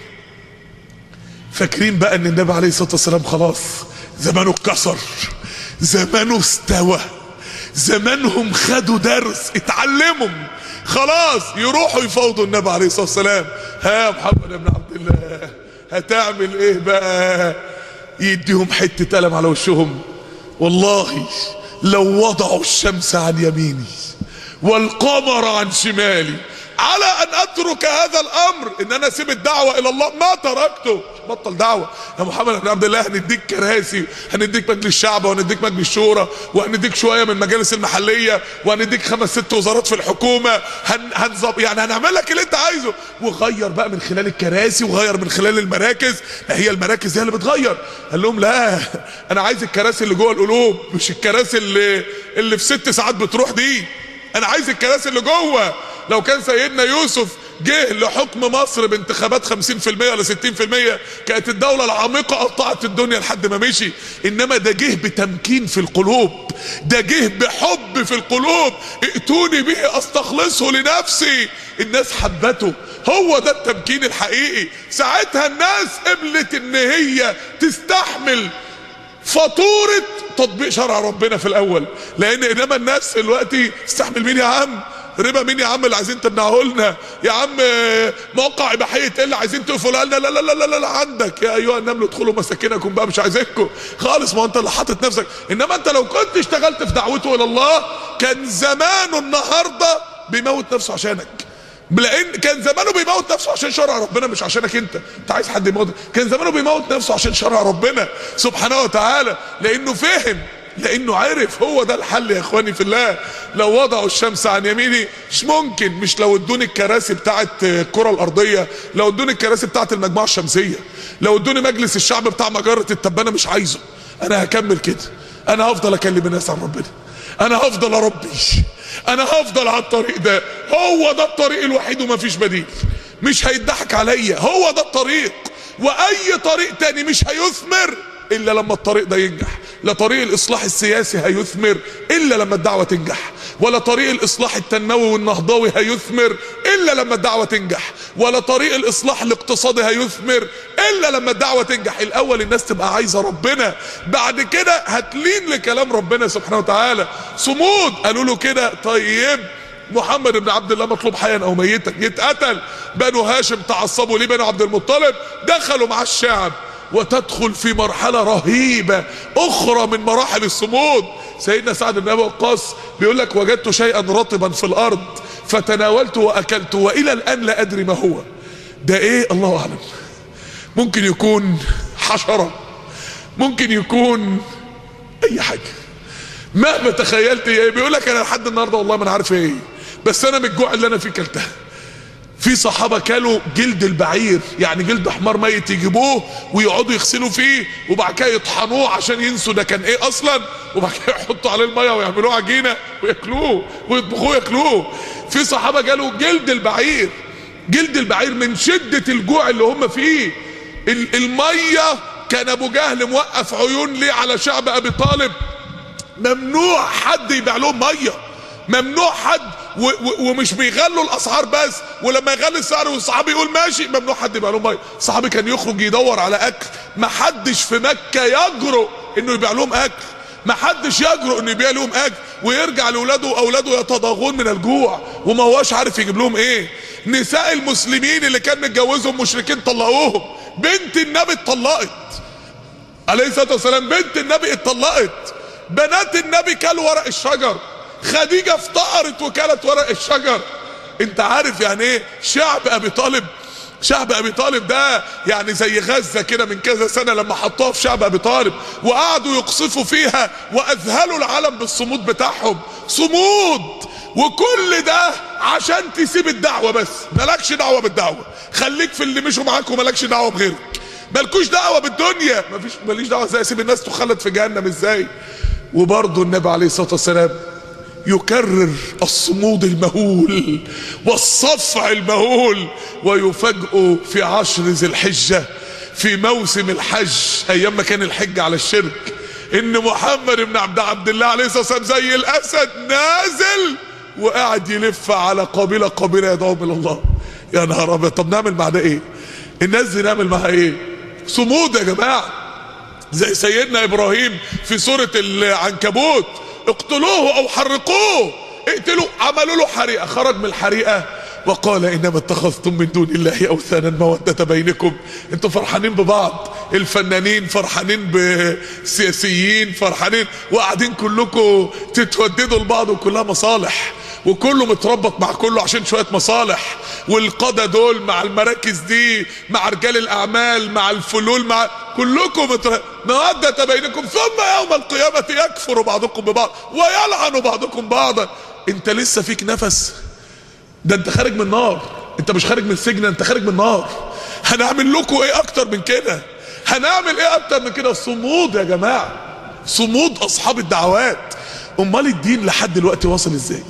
فاكرين بقى ان النبي عليه الصلاه والسلام خلاص زمانه اتكسر زمانه استوى زمانهم خدوا درس اتعلموا خلاص يروحوا يفوضوا النبي عليه الصلاه والسلام ها يا محمد بن عبد الله هتعمل ايه بقى يديهم حته قلم على وشهم والله لو وضعوا الشمس عن يميني والقمر عن شمالي على ان اترك هذا الامر ان انا اسيب الدعوه الى الله ما تركته بطل دعوه يا محمد بن عبد الله هنديك كراسي هنديك مجلس الشعب وهنديك مجلس الشورى وهنديك شويه من المجالس المحليه وهنديك خمس ست وزارات في الحكومه هن هنظب يعني هنعمل لك اللي انت عايزه وغير بقى من خلال الكراسي وغير من خلال المراكز لا هي المراكز هي اللي بتغير قال لهم لا انا عايز الكراسي اللي جوه القلوب مش الكراسي اللي اللي في ست ساعات بتروح دي انا عايز الكراسي اللي جوه لو كان سيدنا يوسف جه لحكم مصر بانتخابات 50% ولا 60% كانت الدولة العميقة قطعت الدنيا لحد ما مشي انما ده جه بتمكين في القلوب ده جه بحب في القلوب ائتوني به استخلصه لنفسي الناس حبته هو ده التمكين الحقيقي ساعتها الناس قبلت ان هي تستحمل فاتورة تطبيق شرع ربنا في الاول لان انما الناس دلوقتي تستحمل مين يا عم ربا مين يا عم اللي عايزين تمنعه لنا يا عم موقع اباحيه ايه اللي عايزين تقفلوا لنا لا لا لا لا لا عندك يا ايها النمل ادخلوا مساكنكم بقى مش عايزينكم خالص ما انت اللي حاطط نفسك انما انت لو كنت اشتغلت في دعوته الى الله كان زمانه النهارده بيموت نفسه عشانك لان كان زمانه بيموت نفسه عشان شرع ربنا مش عشانك انت انت عايز حد يموت كان زمانه بيموت نفسه عشان شرع ربنا سبحانه وتعالى لانه فهم لانه عرف هو ده الحل يا اخواني في الله لو وضعوا الشمس عن يميني مش ممكن مش لو ادوني الكراسي بتاعت الكره الارضيه لو ادوني الكراسي بتاعت المجموعه الشمسيه لو ادوني مجلس الشعب بتاع مجره التبانه مش عايزه انا هكمل كده انا هفضل اكلم الناس عن ربنا انا هفضل اربي انا هفضل على الطريق ده هو ده الطريق الوحيد ومفيش بديل مش هيضحك عليا هو ده الطريق واي طريق تاني مش هيثمر الا لما الطريق ده ينجح لا طريق الاصلاح السياسي هيثمر الا لما الدعوه تنجح ولا طريق الاصلاح التنموي والنهضوي هيثمر الا لما الدعوه تنجح ولا طريق الاصلاح الاقتصادي هيثمر الا لما الدعوه تنجح الاول الناس تبقى عايزه ربنا بعد كده هتلين لكلام ربنا سبحانه وتعالى صمود قالوا له كده طيب محمد بن عبد الله مطلوب حيا او ميتا يتقتل بنو هاشم تعصبوا ليه بنو عبد المطلب دخلوا مع الشعب وتدخل في مرحلة رهيبة أخرى من مراحل الصمود سيدنا سعد بن أبي وقاص بيقول لك وجدت شيئا رطبا في الأرض فتناولته وأكلته وإلى الآن لا أدري ما هو ده إيه الله أعلم ممكن يكون حشرة ممكن يكون أي حاجة مهما تخيلت إيه بيقول لك أنا لحد النهاردة والله ما أنا عارف إيه بس انا من الجوع اللي انا فيه كلتها في صحابة كلوا جلد البعير يعني جلد حمار ميت يجيبوه ويقعدوا يغسلوا فيه وبعد كده يطحنوه عشان ينسوا ده كان ايه اصلا وبعد كده يحطوا عليه الميه ويعملوه عجينه وياكلوه ويطبخوه ياكلوه في صحابة قالوا جلد البعير جلد البعير من شدة الجوع اللي هم فيه ال- الميه كان ابو جهل موقف عيون ليه على شعب ابي طالب ممنوع حد يبيع لهم ميه ممنوع حد و و ومش بيغلوا الاسعار بس ولما يغلي السعر والصحابي يقول ماشي ممنوع حد يبيع لهم ميه الصحابي كان يخرج يدور على اكل ما حدش في مكه يجرؤ انه يبيع لهم اكل ما حدش يجرؤ انه يبيع لهم اكل ويرجع لاولاده واولاده يتضاغون من الجوع وما هواش عارف يجيب لهم ايه نساء المسلمين اللي كان متجوزهم مشركين طلقوهم بنت النبي اتطلقت عليه الصلاه والسلام بنت النبي اتطلقت بنات النبي كلوا ورق الشجر خديجه افتقرت وكلت ورق الشجر انت عارف يعني ايه شعب ابي طالب شعب ابي طالب ده يعني زي غزه كده من كذا سنه لما حطوها في شعب ابي طالب وقعدوا يقصفوا فيها واذهلوا العالم بالصمود بتاعهم صمود وكل ده عشان تسيب الدعوه بس مالكش دعوه بالدعوه خليك في اللي مشوا معاك ومالكش دعوه بغيرك مالكوش دعوه بالدنيا مفيش ماليش دعوه ازاي اسيب الناس تخلد في جهنم ازاي وبرضه النبي عليه الصلاه والسلام يكرر الصمود المهول والصفع المهول ويفاجئ في عشر ذي الحجه في موسم الحج ايام ما كان الحج على الشرك ان محمد بن عبد عبد الله عليه الصلاه والسلام زي الاسد نازل وقاعد يلف على قبيله قبيله يدعوهم الى الله يا نهار ابيض طب نعمل مع ده ايه الناس دي نعمل معاها ايه صمود يا جماعه زي سيدنا ابراهيم في سوره العنكبوت اقتلوه او حرقوه اقتلوا عملوا له حريقه خرج من الحريقه وقال انما اتخذتم من دون الله اوثانا موده بينكم انتوا فرحانين ببعض الفنانين فرحانين بالسياسيين فرحانين وقاعدين كلكم تتوددوا لبعض وكلها مصالح وكله متربط مع كله عشان شويه مصالح والقاده دول مع المراكز دي مع رجال الاعمال مع الفلول مع كلكم متر... موده بينكم ثم يوم القيامه يكفر بعضكم ببعض ويلعن بعضكم بعضا انت لسه فيك نفس ده انت خارج من نار انت مش خارج من سجن انت خارج من نار هنعمل لكم ايه اكتر من كده هنعمل ايه اكتر من كده صمود يا جماعه صمود اصحاب الدعوات امال الدين لحد دلوقتي واصل ازاي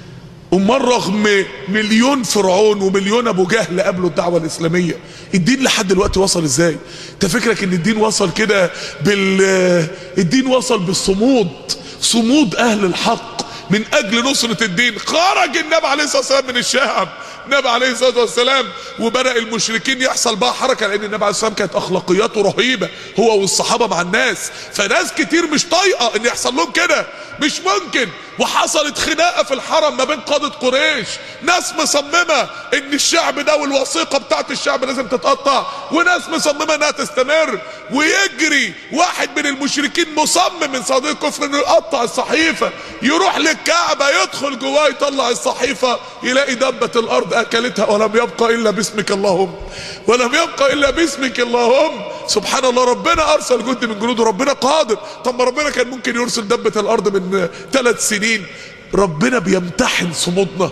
امال رغم مليون فرعون ومليون ابو جهل قبلوا الدعوه الاسلاميه الدين لحد دلوقتي وصل ازاي انت فكرك ان الدين وصل كده بال الدين وصل بالصمود صمود اهل الحق من اجل نصرة الدين خرج النبي عليه الصلاة والسلام من الشام النبي عليه الصلاة والسلام وبدأ المشركين يحصل بقى حركة لان النبي عليه الصلاة والسلام كانت اخلاقياته رهيبة هو والصحابة مع الناس فناس كتير مش طايقة ان يحصل لهم كده مش ممكن وحصلت خناقة في الحرم ما بين قادة قريش ناس مصممة ان الشعب ده والوثيقة بتاعت الشعب لازم تتقطع وناس مصممة انها تستمر ويجري واحد من المشركين مصمم من صديق كفر انه يقطع الصحيفة يروح للكعبة يدخل جواه يطلع الصحيفة يلاقي دبة الارض اكلتها ولم يبقى الا باسمك اللهم ولم يبقى الا باسمك اللهم سبحان الله ربنا ارسل جند من جنوده ربنا قادر طب ما ربنا كان ممكن يرسل دبة الارض من ثلاث سنين ربنا بيمتحن صمودنا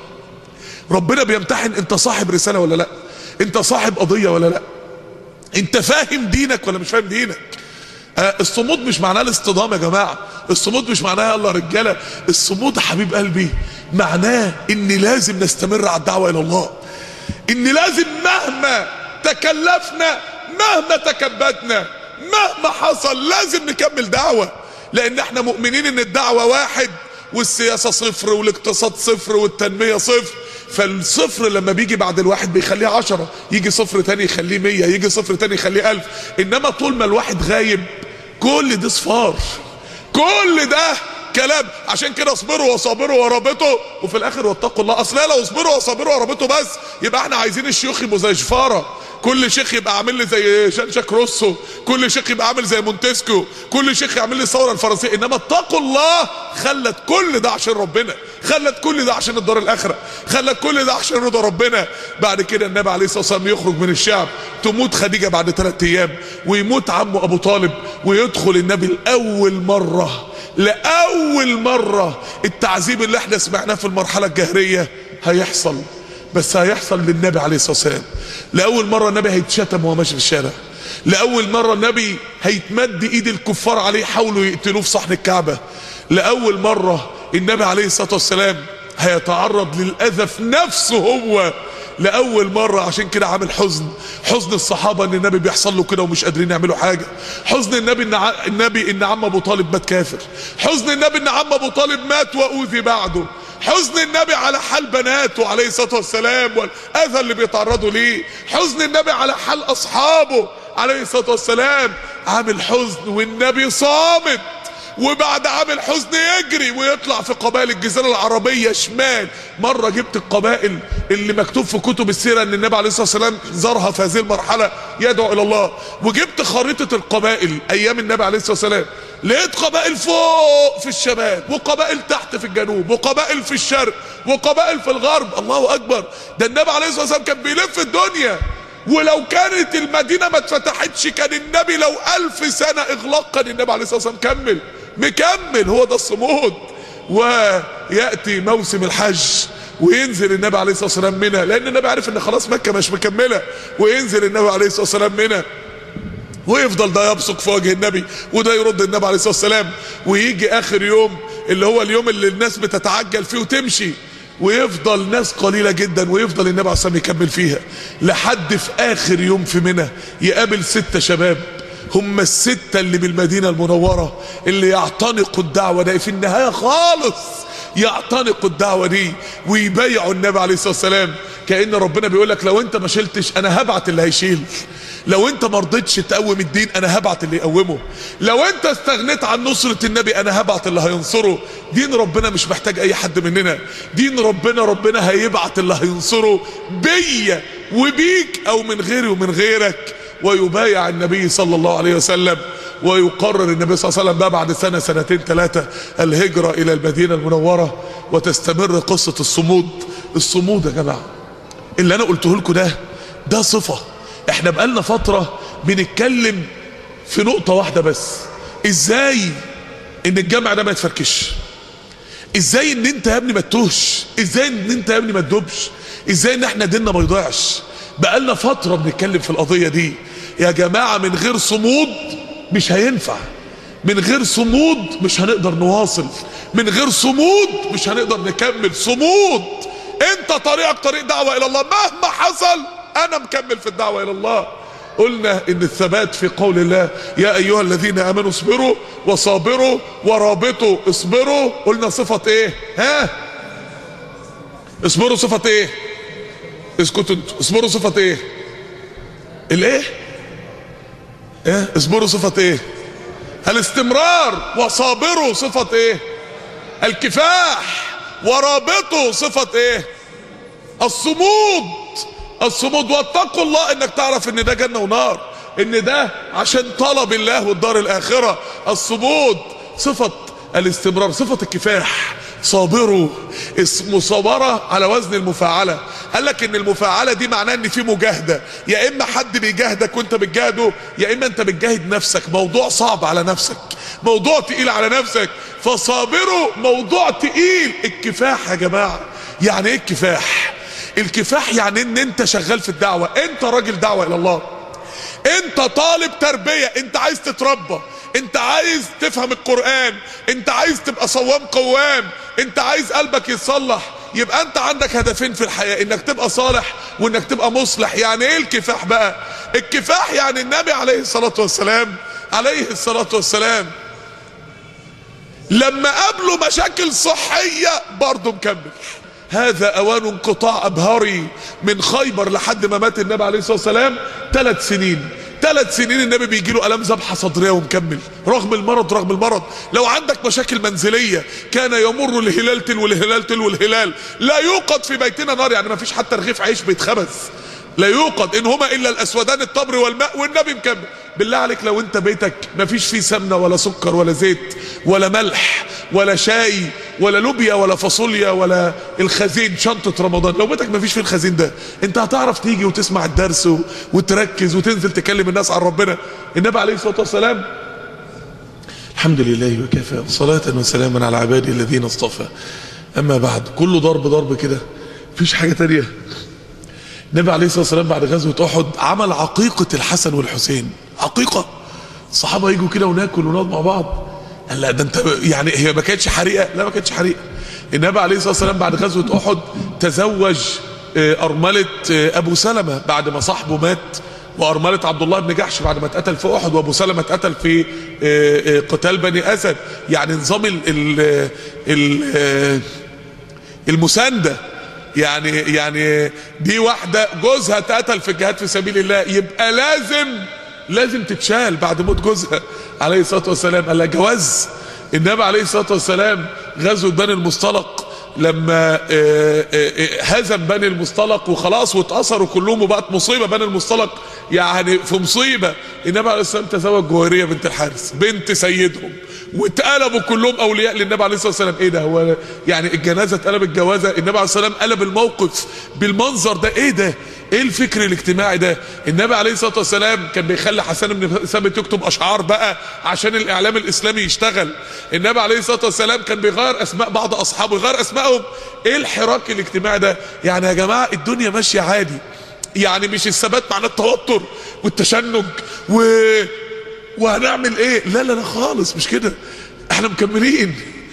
ربنا بيمتحن انت صاحب رسالة ولا لا انت صاحب قضية ولا لا انت فاهم دينك ولا مش فاهم دينك آه الصمود مش معناه الاصطدام يا جماعة الصمود مش معناه يلا رجالة الصمود يا حبيب قلبي معناه ان لازم نستمر على الدعوة الى الله ان لازم مهما تكلفنا مهما تكبدنا مهما حصل لازم نكمل دعوة لان احنا مؤمنين ان الدعوة واحد والسياسة صفر والاقتصاد صفر والتنمية صفر فالصفر لما بيجي بعد الواحد بيخليه عشرة يجي صفر تاني يخليه مية يجي صفر تاني يخليه ألف إنما طول ما الواحد غايب كل ده صفار كل ده كلام عشان كده اصبروا وصابروا ورابطوا وفي الاخر واتقوا الله اصل لو اصبروا وصابروا ورابطوا بس يبقى احنا عايزين الشيوخ يبقوا زي شفاره كل شيخ يبقى عامل لي زي شانشاك روسو كل شيخ يبقى عامل زي مونتسكو كل شيخ يعمل لي الثوره الفرنسيه انما اتقوا الله خلت كل ده عشان ربنا خلت كل ده عشان الدار الاخره خلت كل ده عشان رضا ربنا بعد كده النبي عليه الصلاه والسلام يخرج من الشعب تموت خديجه بعد ثلاث ايام ويموت عمه ابو طالب ويدخل النبي لاول مره لاول مره التعذيب اللي احنا سمعناه في المرحله الجاهليه هيحصل بس هيحصل للنبي عليه الصلاة والسلام لأول مرة النبي هيتشتم وهو ماشي في الشارع لأول مرة النبي هيتمد ايد الكفار عليه يحاولوا يقتلوه في صحن الكعبة لأول مرة النبي عليه الصلاة والسلام هيتعرض للأذى في نفسه هو لأول مرة عشان كده عامل حزن حزن الصحابة ان النبي بيحصل له كده ومش قادرين يعملوا حاجة حزن النبي ان ع... النبي ان عم ابو طالب مات كافر حزن النبي ان عم ابو طالب مات واوذي بعده حزن النبي على حال بناته عليه الصلاة والسلام والأذى اللي بيتعرضوا ليه حزن النبي على حال أصحابه عليه الصلاة والسلام عامل حزن والنبي صامت وبعد عامل حزن يجري ويطلع في قبائل الجزيرة العربية شمال مرة جبت القبائل اللي مكتوب في كتب السيرة ان النبي عليه الصلاة والسلام زارها في هذه المرحلة يدعو الى الله وجبت خريطة القبائل ايام النبي عليه الصلاة والسلام لقيت قبائل فوق في الشمال وقبائل تحت في الجنوب وقبائل في الشرق وقبائل في الغرب الله اكبر ده النبي عليه الصلاة والسلام كان بيلف الدنيا ولو كانت المدينة ما اتفتحتش كان النبي لو ألف سنة إغلاق كان النبي عليه الصلاة والسلام كمل مكمل هو ده الصمود ويأتي موسم الحج وينزل النبي عليه الصلاة والسلام منها لأن النبي عارف إن خلاص مكة مش مكملة وينزل النبي عليه الصلاة والسلام منها ويفضل ده يبصق في وجه النبي وده يرد النبي عليه الصلاة والسلام ويجي آخر يوم اللي هو اليوم اللي الناس بتتعجل فيه وتمشي ويفضل ناس قليلة جدا ويفضل النبي عليه الصلاة والسلام يكمل فيها لحد في آخر يوم في منى يقابل ستة شباب هم الستة اللي بالمدينة المنورة اللي يعتنقوا الدعوة دي في النهاية خالص يعتنقوا الدعوة دي ويبايعوا النبي عليه الصلاة والسلام كأن ربنا بيقول لك لو انت ما شلتش انا هبعت اللي هيشيل لو انت ما رضيتش تقوم الدين انا هبعت اللي يقومه لو انت استغنيت عن نصرة النبي انا هبعت اللي هينصره دين ربنا مش محتاج اي حد مننا دين ربنا ربنا هيبعت اللي هينصره بيا وبيك او من غيري ومن غيرك ويبايع النبي صلى الله عليه وسلم ويقرر النبي صلى الله عليه وسلم بقى بعد سنة سنتين ثلاثة الهجرة إلى المدينة المنورة وتستمر قصة الصمود الصمود يا جماعة اللي أنا قلته لكم ده ده صفة احنا بقالنا فترة بنتكلم في نقطة واحدة بس ازاي ان الجامع ده ما يتفركش ازاي ان انت يا ابني ما تتوهش ازاي ان انت يا ابني ما تدوبش ازاي ان احنا ديننا ما يضيعش بقالنا فترة بنتكلم في القضية دي يا جماعة من غير صمود مش هينفع من غير صمود مش هنقدر نواصل من غير صمود مش هنقدر نكمل صمود انت طريقك طريق دعوة الى الله مهما حصل انا مكمل في الدعوة الى الله قلنا ان الثبات في قول الله يا ايها الذين امنوا اصبروا وصابروا ورابطوا اصبروا قلنا صفة ايه ها اصبروا صفة ايه اسكتوا انتوا اصبروا صفة ايه الايه ايه اصبروا صفة ايه الاستمرار وصابروا صفة ايه الكفاح ورابطوا صفة ايه الصمود الصمود واتقوا الله انك تعرف ان ده جنة ونار ان ده عشان طلب الله والدار الاخرة الصمود صفة الاستمرار صفة الكفاح صابروا اسمه صبرة على وزن المفاعلة قال لك ان المفاعلة دي معناه ان في مجاهدة يا اما حد بيجاهدك وانت بتجاهده يا اما انت بتجاهد نفسك موضوع صعب على نفسك موضوع تقيل على نفسك فصابروا موضوع تقيل الكفاح يا جماعة يعني ايه الكفاح الكفاح يعني ان انت شغال في الدعوة انت راجل دعوة الى الله انت طالب تربية انت عايز تتربى انت عايز تفهم القرآن انت عايز تبقى صوام قوام انت عايز قلبك يتصلح يبقى انت عندك هدفين في الحياة انك تبقى صالح وانك تبقى مصلح يعني ايه الكفاح بقى الكفاح يعني النبي عليه الصلاة والسلام عليه الصلاة والسلام لما قابله مشاكل صحية برضه مكمل هذا اوان انقطاع ابهري من خيبر لحد ما مات النبي عليه الصلاة والسلام ثلاث سنين ثلاث سنين النبي بيجي له الام ذبحه صدريه ومكمل رغم المرض رغم المرض لو عندك مشاكل منزليه كان يمر الهلال تلو الهلال تلو الهلال لا يوقد في بيتنا نار يعني ما فيش حتى رغيف عيش بيتخبز لا يوقد ان هما الا الاسودان التمر والماء والنبي مكمل بالله عليك لو انت بيتك ما فيش فيه سمنه ولا سكر ولا زيت ولا ملح ولا شاي ولا لوبيا ولا فاصوليا ولا الخزين شنطة رمضان لو بيتك ما فيش فيه الخزين ده انت هتعرف تيجي وتسمع الدرس وتركز وتنزل تكلم الناس عن ربنا النبي عليه الصلاة والسلام الحمد لله وكفى صلاة وسلاما على عباده الذين اصطفى اما بعد كله ضرب ضرب كده مفيش حاجة تانية النبي عليه الصلاة والسلام بعد غزوة أحد عمل عقيقة الحسن والحسين عقيقة الصحابة يجوا كده وناكل ونقعد مع بعض قال لا ده انت يعني هي ما كانتش حريقة لا ما كانتش حريقة النبي عليه الصلاة والسلام بعد غزوة أحد تزوج أرملة أبو سلمة بعد ما صاحبه مات وأرملة عبد الله بن جحش بعد ما اتقتل في أحد وأبو سلمة اتقتل في قتال بني أسد يعني نظام ال ال ال المساندة يعني يعني دي واحدة جوزها اتقتل في الجهاد في سبيل الله يبقى لازم لازم تتشال بعد موت جوزها عليه الصلاة والسلام قال لها جواز النبي عليه الصلاة والسلام غزوة بني المصطلق لما هزم بني المصطلق وخلاص واتأثروا كلهم وبقت مصيبة بني المصطلق يعني في مصيبة النبي عليه الصلاة والسلام تزوج جويرية بنت الحارث بنت سيدهم واتقلبوا كلهم اولياء للنبي عليه الصلاه والسلام ايه ده هو يعني الجنازه اتقلبت جوازه النبي عليه الصلاه والسلام قلب الموقف بالمنظر ده ايه ده ايه الفكر الاجتماعي ده النبي عليه الصلاه والسلام كان بيخلي حسن بن ثابت يكتب اشعار بقى عشان الاعلام الاسلامي يشتغل النبي عليه الصلاه والسلام كان بيغير اسماء بعض اصحابه يغير اسمائهم ايه الحراك الاجتماعي ده يعني يا جماعه الدنيا ماشيه عادي يعني مش الثبات معناه التوتر والتشنج و وهنعمل ايه لا لا لا خالص مش كده احنا مكملين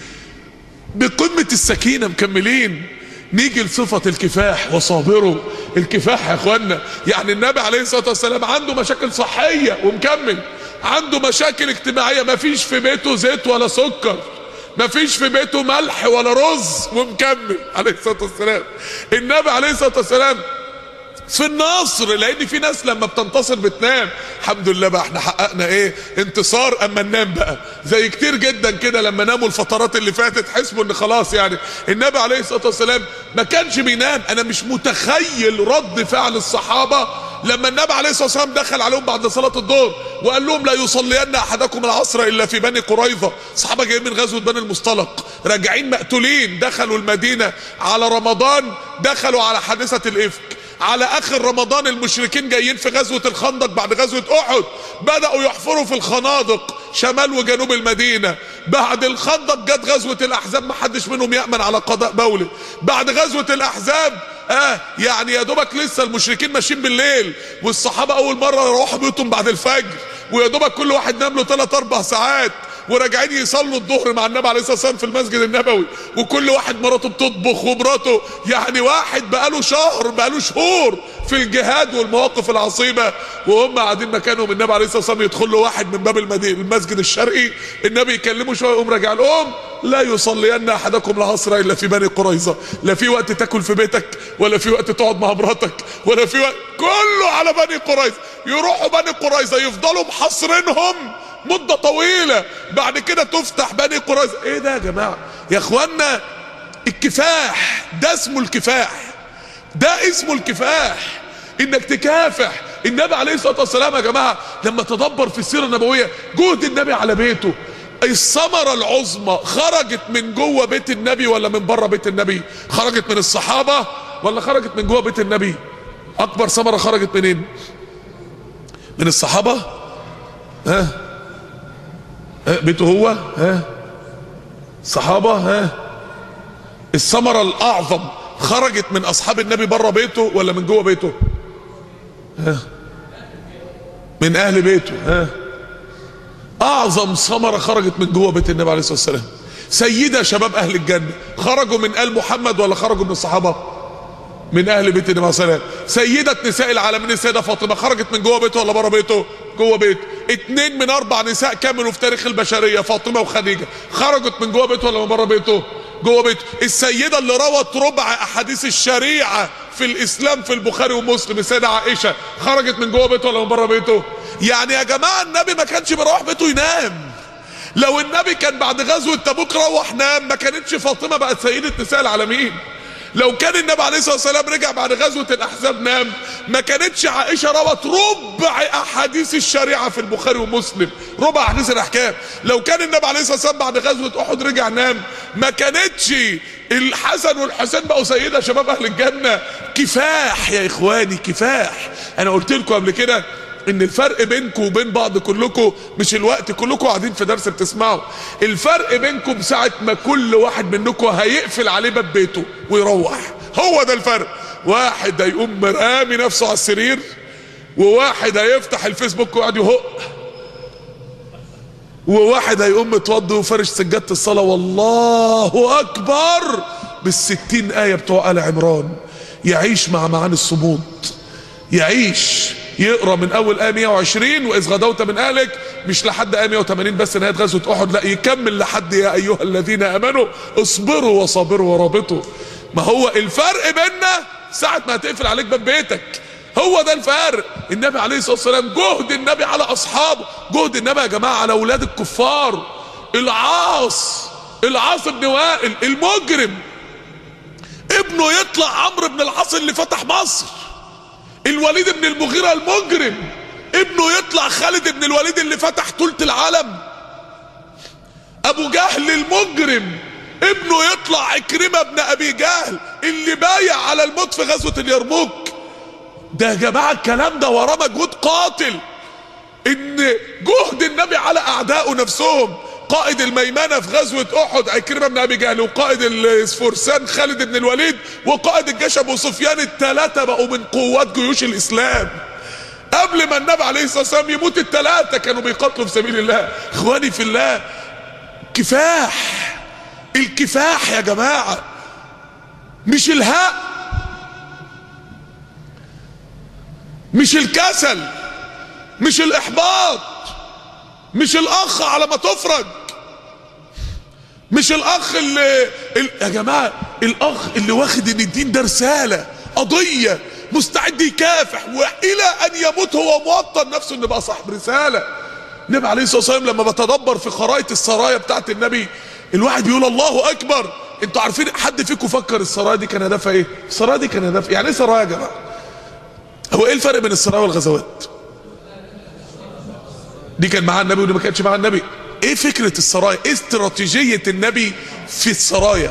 بقمة السكينة مكملين نيجي لصفة الكفاح وصابروا الكفاح يا اخوانا يعني النبي عليه الصلاة والسلام عنده مشاكل صحية ومكمل عنده مشاكل اجتماعية ما فيش في بيته زيت ولا سكر ما فيش في بيته ملح ولا رز ومكمل عليه الصلاة والسلام النبي عليه الصلاة والسلام في النصر لان في ناس لما بتنتصر بتنام الحمد لله بقى احنا حققنا ايه انتصار اما ننام بقى زي كتير جدا كده لما ناموا الفترات اللي فاتت حسبوا ان خلاص يعني النبي عليه الصلاه والسلام ما كانش بينام انا مش متخيل رد فعل الصحابه لما النبي عليه الصلاه والسلام دخل عليهم بعد صلاه الظهر وقال لهم لا يصلين احدكم العصر الا في بني قريظه الصحابه جايين من غزوه بني المصطلق راجعين مقتولين دخلوا المدينه على رمضان دخلوا على حادثه الافك على اخر رمضان المشركين جايين في غزوة الخندق بعد غزوة احد بدأوا يحفروا في الخنادق شمال وجنوب المدينة بعد الخندق جت غزوة الاحزاب ما حدش منهم يأمن على قضاء بولي بعد غزوة الاحزاب اه يعني يا دوبك لسه المشركين ماشيين بالليل والصحابة اول مرة يروحوا بيوتهم بعد الفجر ويا دوبك كل واحد نام له 3 4 ساعات وراجعين يصلوا الظهر مع النبي عليه الصلاه والسلام في المسجد النبوي وكل واحد مراته بتطبخ ومراته يعني واحد بقاله شهر بقاله شهور في الجهاد والمواقف العصيبه وهم قاعدين مكانهم النبي عليه الصلاه والسلام يدخل له واحد من باب المدينه المسجد الشرقي النبي يكلمه شويه يقوم راجع لهم لا يصلين احدكم العصر الا في بني قريظه لا في وقت تاكل في بيتك ولا في وقت تقعد مع مراتك ولا في وقت كله على بني قريظه يروحوا بني قريظه يفضلوا محاصرينهم مدة طويلة بعد كده تفتح بني قريظة ايه ده يا جماعة يا اخوانا الكفاح ده اسمه الكفاح ده اسمه الكفاح انك تكافح النبي عليه الصلاة والسلام يا جماعة لما تدبر في السيرة النبوية جهد النبي على بيته الثمرة العظمى خرجت من جوه بيت النبي ولا من بره بيت النبي خرجت من الصحابة ولا خرجت من جوه بيت النبي اكبر ثمرة خرجت منين من الصحابة ها بيته هو ها صحابة ها الثمرة الأعظم خرجت من أصحاب النبي بره بيته ولا من جوه بيته ها من أهل بيته ها أعظم ثمرة خرجت من جوه بيت النبي عليه الصلاة والسلام سيدة شباب أهل الجنة خرجوا من آل محمد ولا خرجوا من الصحابة من اهل بيت النبي صلى الله عليه وسلم سيدة نساء العالمين السيدة فاطمة خرجت من جوه بيته ولا بره بيته جوه بيته اتنين من اربع نساء كملوا في تاريخ البشرية فاطمة وخديجة خرجت من جوه بيته ولا من بره بيته جوه بيته السيدة اللي روت ربع احاديث الشريعة في الاسلام في البخاري ومسلم السيدة عائشة خرجت من جوه بيته ولا من بره بيته يعني يا جماعة النبي ما كانش بيروح بيته ينام لو النبي كان بعد غزوة تبوك روح نام ما كانتش فاطمة بقت سيدة نساء العالمين لو كان النبي عليه الصلاه والسلام رجع بعد غزوه الاحزاب نام ما كانتش عائشه روت ربع احاديث الشريعه في البخاري ومسلم ربع احاديث الاحكام لو كان النبي عليه الصلاه والسلام بعد غزوه احد رجع نام ما كانتش الحسن والحسين بقوا سيده شباب اهل الجنه كفاح يا اخواني كفاح انا قلت لكم قبل كده ان الفرق بينكم وبين بعض كلكم مش الوقت كلكم قاعدين في درس بتسمعوا الفرق بينكم ساعة ما كل واحد منكم هيقفل عليه باب بيته ويروح هو ده الفرق واحد هيقوم رامي نفسه على السرير وواحد هيفتح الفيسبوك ويقعد يهق وواحد هيقوم متوضي وفرش سجادة الصلاة والله أكبر بالستين آية بتوع آل عمران يعيش مع معاني الصمود يعيش يقرا من اول ايه 120 واذ غدوت من اهلك مش لحد ايه 180 بس نهايه غزوه احد لا يكمل لحد يا ايها الذين امنوا اصبروا وصابروا ورابطوا ما هو الفرق بيننا ساعه ما هتقفل عليك باب بيتك هو ده الفرق النبي عليه الصلاه والسلام جهد النبي على اصحابه جهد النبي يا جماعه على اولاد الكفار العاص العاص بن وائل المجرم ابنه يطلع عمرو بن العاص اللي فتح مصر الوليد بن المغيرة المجرم ابنه يطلع خالد بن الوليد اللي فتح طولة العالم ابو جهل المجرم ابنه يطلع عكرمة بن ابي جهل اللي بايع على الموت في غزوة اليرموك ده يا جماعة الكلام ده وراه مجهود قاتل ان جهد النبي على اعدائه نفسهم قائد الميمنة في غزوة احد عكرمة بن ابي جهل وقائد الفرسان خالد بن الوليد وقائد الجيش ابو سفيان الثلاثة بقوا من قوات جيوش الاسلام قبل ما النبي عليه الصلاة والسلام يموت الثلاثة كانوا بيقاتلوا في سبيل الله اخواني في الله كفاح الكفاح يا جماعة مش الهاء مش الكسل مش الاحباط مش الاخ على ما تفرج مش الاخ اللي ال... يا جماعه الاخ اللي واخد ان الدين ده رساله قضيه مستعد يكافح والى ان يموت هو موطن نفسه انه بقى صاحب رساله النبي عليه الصلاه والسلام لما بتدبر في خرائط السرايا بتاعت النبي الواحد بيقول الله اكبر انتوا عارفين حد فيكم فكر السرايا دي كان هدفها ايه السرايا دي كان هدفها يعني ايه سرايا يا جماعه هو ايه الفرق بين السرايا والغزوات دي كان معاه النبي ودي ما كانش معاه النبي ايه فكرة السرايا ايه استراتيجية النبي في السرايا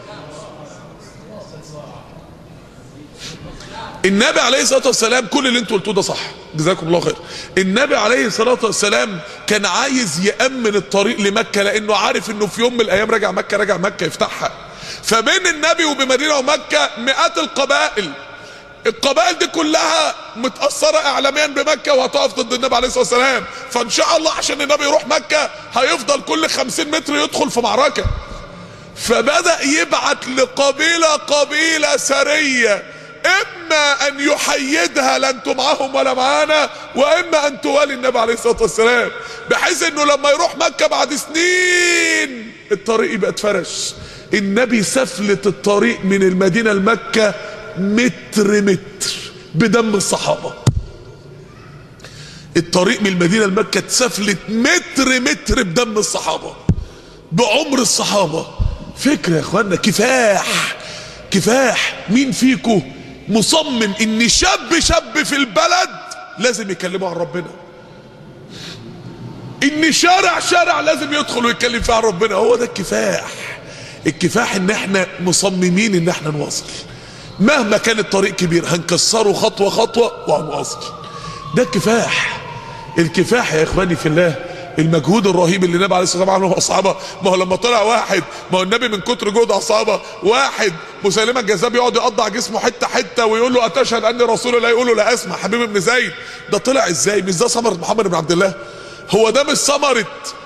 النبي عليه الصلاة والسلام كل اللي انتوا قلتوه ده صح جزاكم الله خير النبي عليه الصلاة والسلام كان عايز يأمن الطريق لمكة لانه عارف انه في يوم من الايام راجع مكة راجع مكة يفتحها فبين النبي وبمدينة ومكة مئات القبائل القبائل دي كلها متأثرة اعلاميا بمكة وهتقف ضد النبي عليه الصلاة والسلام فان شاء الله عشان النبي يروح مكة هيفضل كل خمسين متر يدخل في معركة فبدأ يبعت لقبيلة قبيلة سرية اما ان يحيدها لا انتم معاهم ولا معانا واما ان توالي النبي عليه الصلاة والسلام بحيث انه لما يروح مكة بعد سنين الطريق يبقى اتفرش النبي سفلت الطريق من المدينة لمكة متر متر بدم الصحابة الطريق من المدينة لمكة اتسفلت متر متر بدم الصحابة بعمر الصحابة فكرة يا اخوانا كفاح كفاح مين فيكم مصمم ان شاب شاب في البلد لازم يكلموا عن ربنا ان شارع شارع لازم يدخل ويتكلم فيه عن ربنا هو ده الكفاح الكفاح ان احنا مصممين ان احنا نواصل مهما كان الطريق كبير هنكسره خطوة خطوة وهنواصل ده الكفاح الكفاح يا اخواني في الله المجهود الرهيب اللي النبي عليه الصلاه والسلام عمله اصحابه ما هو لما طلع واحد ما هو النبي من كتر جهد اصحابه واحد مسيلمه الجذاب يقعد يقطع جسمه حته حته ويقول له اتشهد اني رسول الله يقول له لا اسمع حبيب ابن زيد ده طلع ازاي مش ده ثمره محمد بن عبد الله هو ده مش ثمره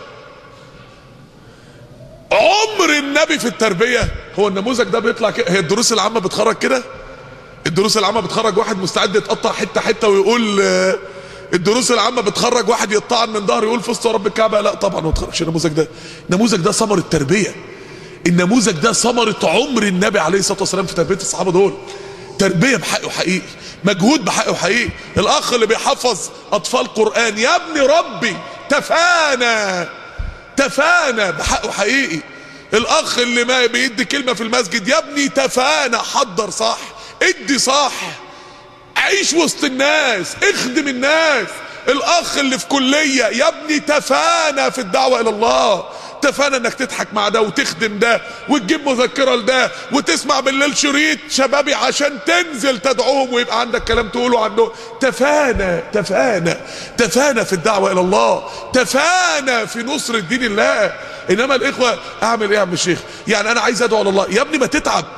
عمر النبي في التربيه هو النموذج ده بيطلع كده هي الدروس العامه بتخرج كده الدروس العامه بتخرج واحد مستعد يتقطع حته حته ويقول آه الدروس العامه بتخرج واحد يطعن من ظهره يقول فزت رب الكعبه لا طبعا ما تخرجش النموذج ده النموذج ده ثمر التربيه النموذج ده ثمره عمر النبي عليه الصلاه والسلام في تربيه الصحابه دول تربيه بحقه حقيقي مجهود بحقه حقيقي الاخ اللي بيحفظ اطفال قران يا ابني ربي تفانى تفانى بحقه حقيقي الاخ اللي ما بيدي كلمه في المسجد يا ابني تفانى حضر صح ادي صح عيش وسط الناس اخدم الناس الاخ اللي في كلية يا ابني تفانى في الدعوة الى الله تفانى انك تضحك مع ده وتخدم ده وتجيب مذكرة لده وتسمع بالليل شريط شبابي عشان تنزل تدعوهم ويبقى عندك كلام تقوله عنه تفانى تفانى تفانى في الدعوة الى الله تفانى في نصر الدين الله انما الاخوة اعمل ايه يا عم الشيخ يعني انا عايز ادعو الى الله يا ابني ما تتعب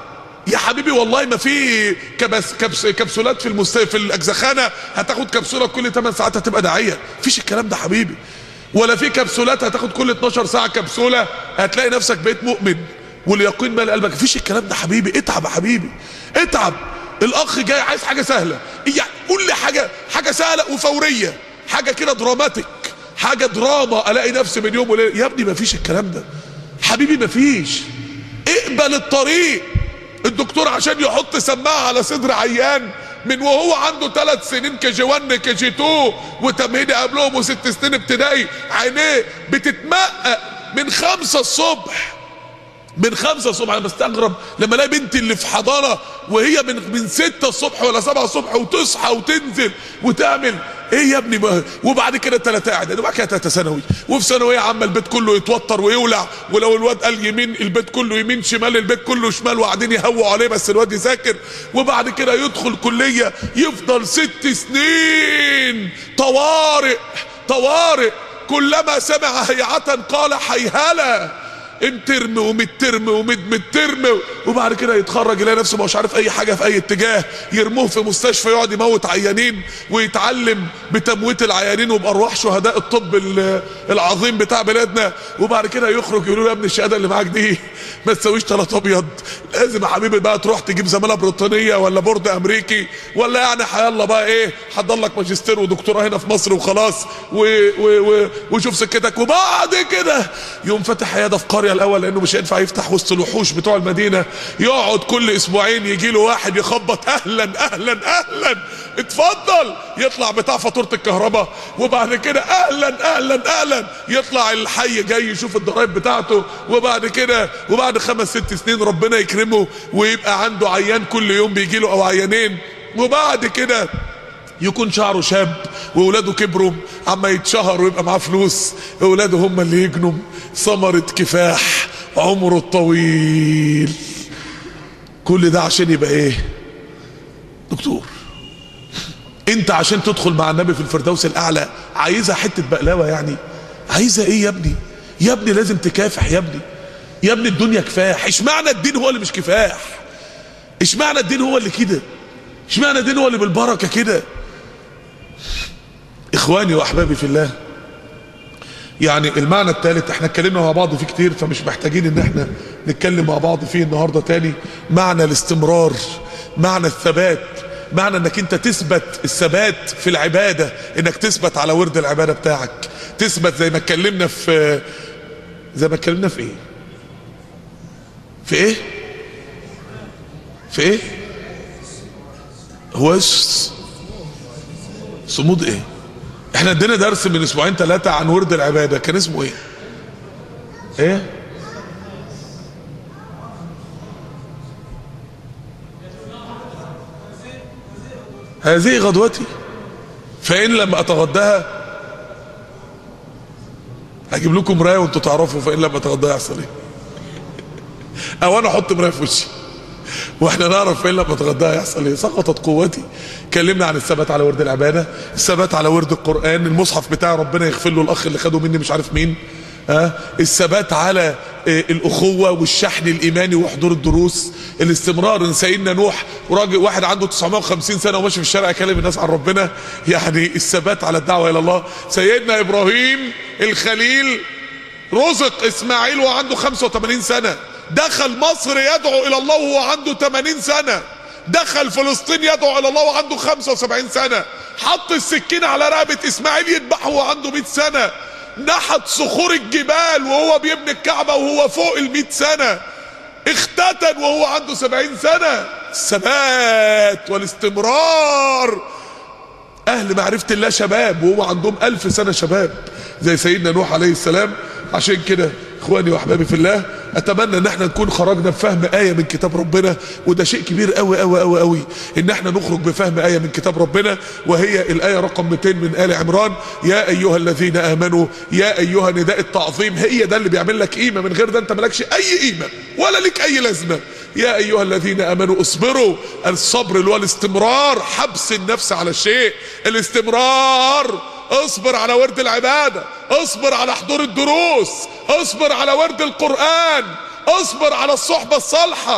يا حبيبي والله ما في كبس كبس كبسولات في المست... في الاجزخانه هتاخد كبسوله كل 8 ساعات هتبقى داعيه مفيش الكلام ده حبيبي ولا في كبسولات هتاخد كل 12 ساعه كبسوله هتلاقي نفسك بقيت مؤمن واليقين مال قلبك مفيش الكلام ده حبيبي اتعب يا حبيبي اتعب الاخ جاي عايز حاجه سهله يعني قول لي حاجه حاجه سهله وفوريه حاجه كده دراماتيك حاجه دراما الاقي نفسي من يوم وليله يا ابني مفيش الكلام ده حبيبي مفيش اقبل الطريق الدكتور عشان يحط سماعه على صدر عيان من وهو عنده ثلاث سنين كي جي 1 كي جي 2 وتمهيدي قبلهم وست سنين ابتدائي عينيه بتتمقق من خمسة الصبح من خمسة الصبح انا بستغرب لما الاقي بنتي اللي في حضانة وهي من من ستة الصبح ولا سبعة الصبح وتصحى وتنزل وتعمل ايه يا ابني ما وبعد كده ثلاثة اعدادي وبعد كده ثلاثة ثانوي وفي ثانوية عامة البيت كله يتوتر ويولع ولو الواد قال يمين البيت كله يمين شمال البيت كله شمال وقاعدين يهووا عليه بس الواد يذاكر وبعد كده يدخل كلية يفضل ست سنين طوارئ طوارئ كلما سمع هيعة قال حيهلا انترم ومترم ومدمترم وبعد كده يتخرج يلاقي نفسه مش عارف اي حاجه في اي اتجاه يرموه في مستشفى يقعد يموت عيانين ويتعلم بتمويت العيانين وبارواح شهداء الطب العظيم بتاع بلادنا وبعد كده يخرج يقولوا له يا ابني الشهاده اللي معاك دي ما تسويش ثلاث ابيض لازم يا حبيبي بقى تروح تجيب زماله بريطانيه ولا بورد امريكي ولا يعني حيالله بقى ايه حضر لك ماجستير ودكتوراه هنا في مصر وخلاص و و و وشوف سكتك وبعد كده يقوم فاتح عياده في قريه الاول لانه مش هينفع يفتح وسط الوحوش بتوع المدينه يقعد كل اسبوعين يجي له واحد يخبط اهلا اهلا اهلا اتفضل يطلع بتاع فاتوره الكهرباء وبعد كده اهلا اهلا اهلا يطلع الحي جاي يشوف الضرايب بتاعته وبعد كده وبعد خمس ست سنين ربنا يكرمه ويبقى عنده عيان كل يوم بيجي له او عيانين وبعد كده يكون شعره شاب واولاده كبروا عما يتشهر ويبقى معاه فلوس اولاده هم اللي يجنوا ثمرة كفاح عمره الطويل كل ده عشان يبقى ايه دكتور انت عشان تدخل مع النبي في الفردوس الاعلى عايزها حتة بقلاوة يعني عايزها ايه يا ابني يا ابني لازم تكافح يا ابني يا ابني الدنيا كفاح اشمعنى الدين هو اللي مش كفاح اشمعنى الدين هو اللي كده اشمعنى الدين هو اللي بالبركة كده اخواني واحبابي في الله يعني المعنى الثالث احنا اتكلمنا مع بعض فيه كتير فمش محتاجين ان احنا نتكلم مع بعض فيه النهارده تاني معنى الاستمرار معنى الثبات معنى انك انت تثبت الثبات في العبادة انك تثبت على ورد العبادة بتاعك تثبت زي ما اتكلمنا في زي ما اتكلمنا في ايه في ايه في ايه هو صمود ايه احنا ادينا درس من اسبوعين ثلاثة عن ورد العبادة كان اسمه ايه ايه هذه غدوتي فإن لم أتغداها هجيب لكم مراية وانتوا تعرفوا فإن لم أتغداها يحصل ايه أو أنا أحط مراية في وشي واحنا نعرف فين لما اتغداها يحصل ايه سقطت قوتي اتكلمنا عن الثبات على ورد العباده الثبات على ورد القران المصحف بتاع ربنا يغفر له الاخ اللي خده مني مش عارف مين ها أه؟ الثبات على اه الاخوه والشحن الايماني وحضور الدروس الاستمرار ان سيدنا نوح وراجل واحد عنده 950 سنه وماشي في الشارع يكلم الناس عن ربنا يعني الثبات على الدعوه الى الله سيدنا ابراهيم الخليل رزق اسماعيل وعنده 85 سنه دخل مصر يدعو الى الله وهو عنده 80 سنة دخل فلسطين يدعو الى الله وعنده 75 سنة حط السكين على رقبة اسماعيل يذبحه وهو عنده 100 سنة نحت صخور الجبال وهو بيبني الكعبة وهو فوق ال 100 سنة اختتن وهو عنده 70 سنة الثبات والاستمرار اهل معرفة الله شباب وهو عندهم ألف سنة شباب زي سيدنا نوح عليه السلام عشان كده اخواني واحبابي في الله اتمنى ان احنا نكون خرجنا بفهم ايه من كتاب ربنا وده شيء كبير قوي قوي قوي قوي ان احنا نخرج بفهم ايه من كتاب ربنا وهي الايه رقم 200 من ال عمران يا ايها الذين امنوا يا ايها نداء التعظيم هي ده اللي بيعمل لك قيمه من غير ده انت مالكش اي قيمه ولا لك اي لازمه يا ايها الذين امنوا اصبروا الصبر اللي هو الاستمرار حبس النفس على الشيء الاستمرار اصبر على ورد العبادة اصبر على حضور الدروس اصبر على ورد القرآن اصبر على الصحبة الصالحة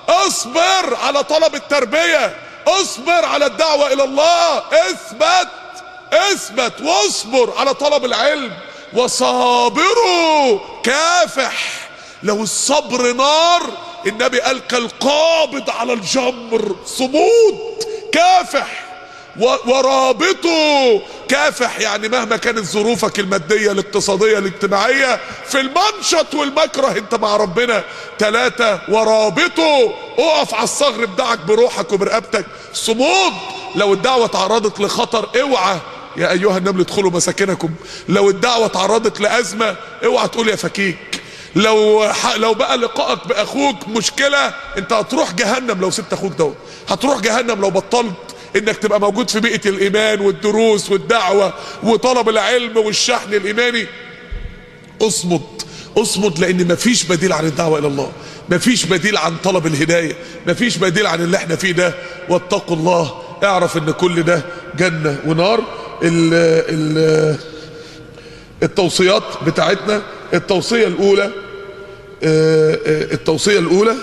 اصبر على طلب التربية اصبر على الدعوة الى الله اثبت اثبت واصبر على طلب العلم وصابروا كافح لو الصبر نار النبي قال كالقابض على الجمر صمود كافح ورابطوا كافح يعني مهما كانت ظروفك المادية الاقتصادية الاجتماعية في المنشط والمكره انت مع ربنا ثلاثة ورابطوا اقف على الصغر بدعك بروحك وبرقبتك صمود لو الدعوة تعرضت لخطر اوعى يا ايها النمل ادخلوا مساكنكم لو الدعوة تعرضت لازمة اوعى تقول يا فكيك لو لو بقى لقائك باخوك مشكلة انت هتروح جهنم لو سبت اخوك دوت هتروح جهنم لو بطلت انك تبقى موجود في بيئة الايمان والدروس والدعوة وطلب العلم والشحن الايماني اصمد اصمد لان مفيش بديل عن الدعوة الى الله مفيش بديل عن طلب الهداية مفيش بديل عن اللي احنا فيه ده واتقوا الله اعرف ان كل ده جنة ونار ال ال التوصيات بتاعتنا التوصية الاولى التوصية الاولى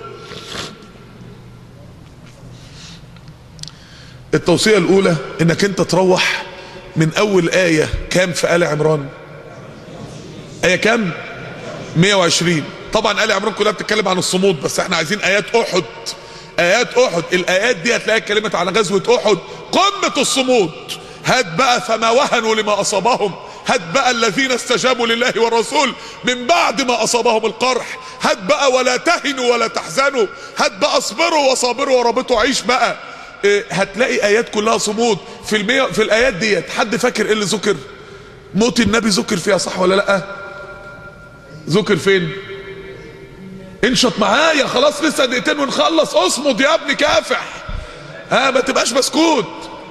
التوصية الاولى انك انت تروح من اول آية كام في آل عمران آية كام 120 طبعا آل عمران كلها بتتكلم عن الصمود بس احنا عايزين آيات احد آيات احد الآيات دي هتلاقيها اتكلمت عن غزوة احد قمة الصمود هات بقى فما وهنوا لما اصابهم هات بقى الذين استجابوا لله والرسول من بعد ما اصابهم القرح هات بقى ولا تهنوا ولا تحزنوا هات بقى اصبروا وصابروا ورابطوا عيش بقى إيه هتلاقي ايات كلها صمود في المية في الايات ديت حد فاكر ايه اللي ذكر موت النبي ذكر فيها صح ولا لا ذكر فين انشط معايا خلاص لسه دقيقتين ونخلص اصمد يا ابني كافح ها ما تبقاش مسكوت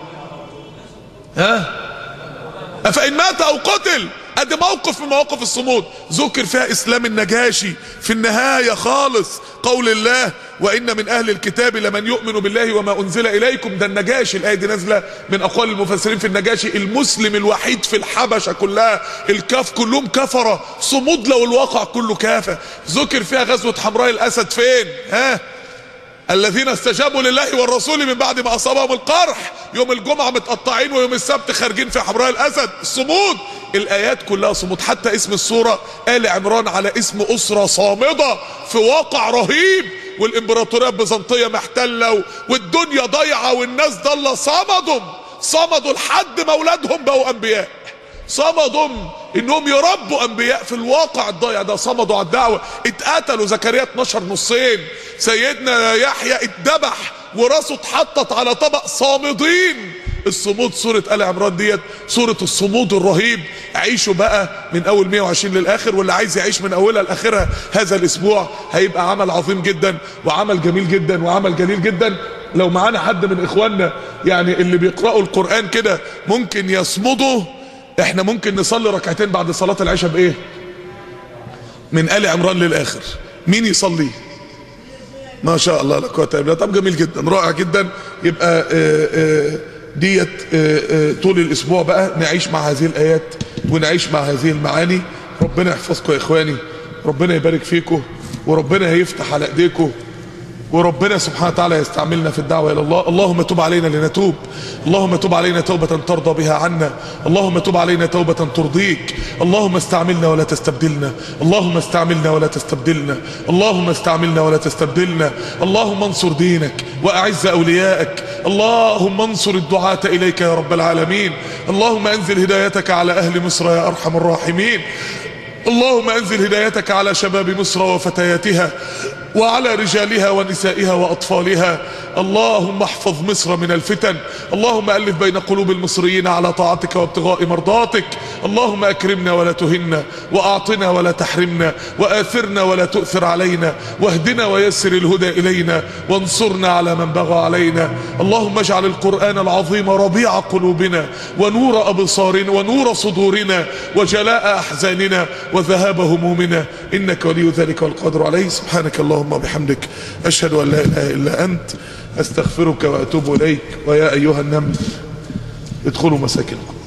ها افان مات او قتل ادي موقف من مواقف الصمود ذكر فيها اسلام النجاشي في النهاية خالص قول الله وان من اهل الكتاب لمن يؤمن بالله وما انزل اليكم ده النجاشي الايه دي نازله من اقوال المفسرين في النجاشي المسلم الوحيد في الحبشه كلها الكاف كلهم كفره صمود لو الواقع كله كافه ذكر فيها غزوه حمراء الاسد فين ها الذين استجابوا لله والرسول من بعد ما اصابهم القرح يوم الجمعه متقطعين ويوم السبت خارجين في حمراء الاسد الصمود الايات كلها صمود حتى اسم السوره ال عمران على اسم اسره صامده في واقع رهيب والامبراطوريه البيزنطيه محتله والدنيا ضايعه والناس ضاله صمدوا صمدوا لحد ما اولادهم بقوا انبياء صمدوا انهم يربوا انبياء في الواقع الضايع ده صمدوا على الدعوه اتقتلوا زكريا 12 نصين سيدنا يحيى اتذبح وراسه اتحطت على طبق صامدين الصمود سورة آل عمران ديت سورة الصمود الرهيب عيشوا بقى من أول 120 للآخر واللي عايز يعيش من أولها لآخرها هذا الأسبوع هيبقى عمل عظيم جدا وعمل جميل جدا وعمل جليل جدا لو معانا حد من إخواننا يعني اللي بيقرأوا القرآن كده ممكن يصمدوا احنا ممكن نصلي ركعتين بعد صلاة العشاء بإيه من آل عمران للآخر مين يصلي ما شاء الله لا قوه الا بالله طب جميل جدا رائع جدا يبقى آآ آآ ديت طول الاسبوع بقى نعيش مع هذه الايات ونعيش مع هذه المعاني ربنا يحفظكم يا اخواني ربنا يبارك فيكم وربنا هيفتح على ايديكم وربنا سبحانه وتعالى يستعملنا في الدعوة إلى الله اللهم تب علينا لنتوب اللهم تب علينا توبة ترضى بها عنا اللهم تب علينا توبة ترضيك اللهم استعملنا ولا تستبدلنا اللهم استعملنا ولا تستبدلنا اللهم استعملنا ولا تستبدلنا اللهم انصر دينك وأعز أوليائك اللهم انصر الدعاة إليك يا رب العالمين اللهم أنزل هدايتك على أهل مصر يا أرحم الراحمين اللهم انزل هدايتك على شباب مصر وفتياتها وعلى رجالها ونسائها واطفالها اللهم احفظ مصر من الفتن اللهم الف بين قلوب المصريين على طاعتك وابتغاء مرضاتك اللهم اكرمنا ولا تهنا واعطنا ولا تحرمنا واثرنا ولا تؤثر علينا واهدنا ويسر الهدى الينا وانصرنا على من بغى علينا اللهم اجعل القران العظيم ربيع قلوبنا ونور ابصارنا ونور صدورنا وجلاء احزاننا وذهاب همومنا انك ولي ذلك والقادر عليه سبحانك اللهم وبحمدك اشهد ان لا اله الا انت استغفرك واتوب اليك ويا ايها النمل ادخلوا مساكنكم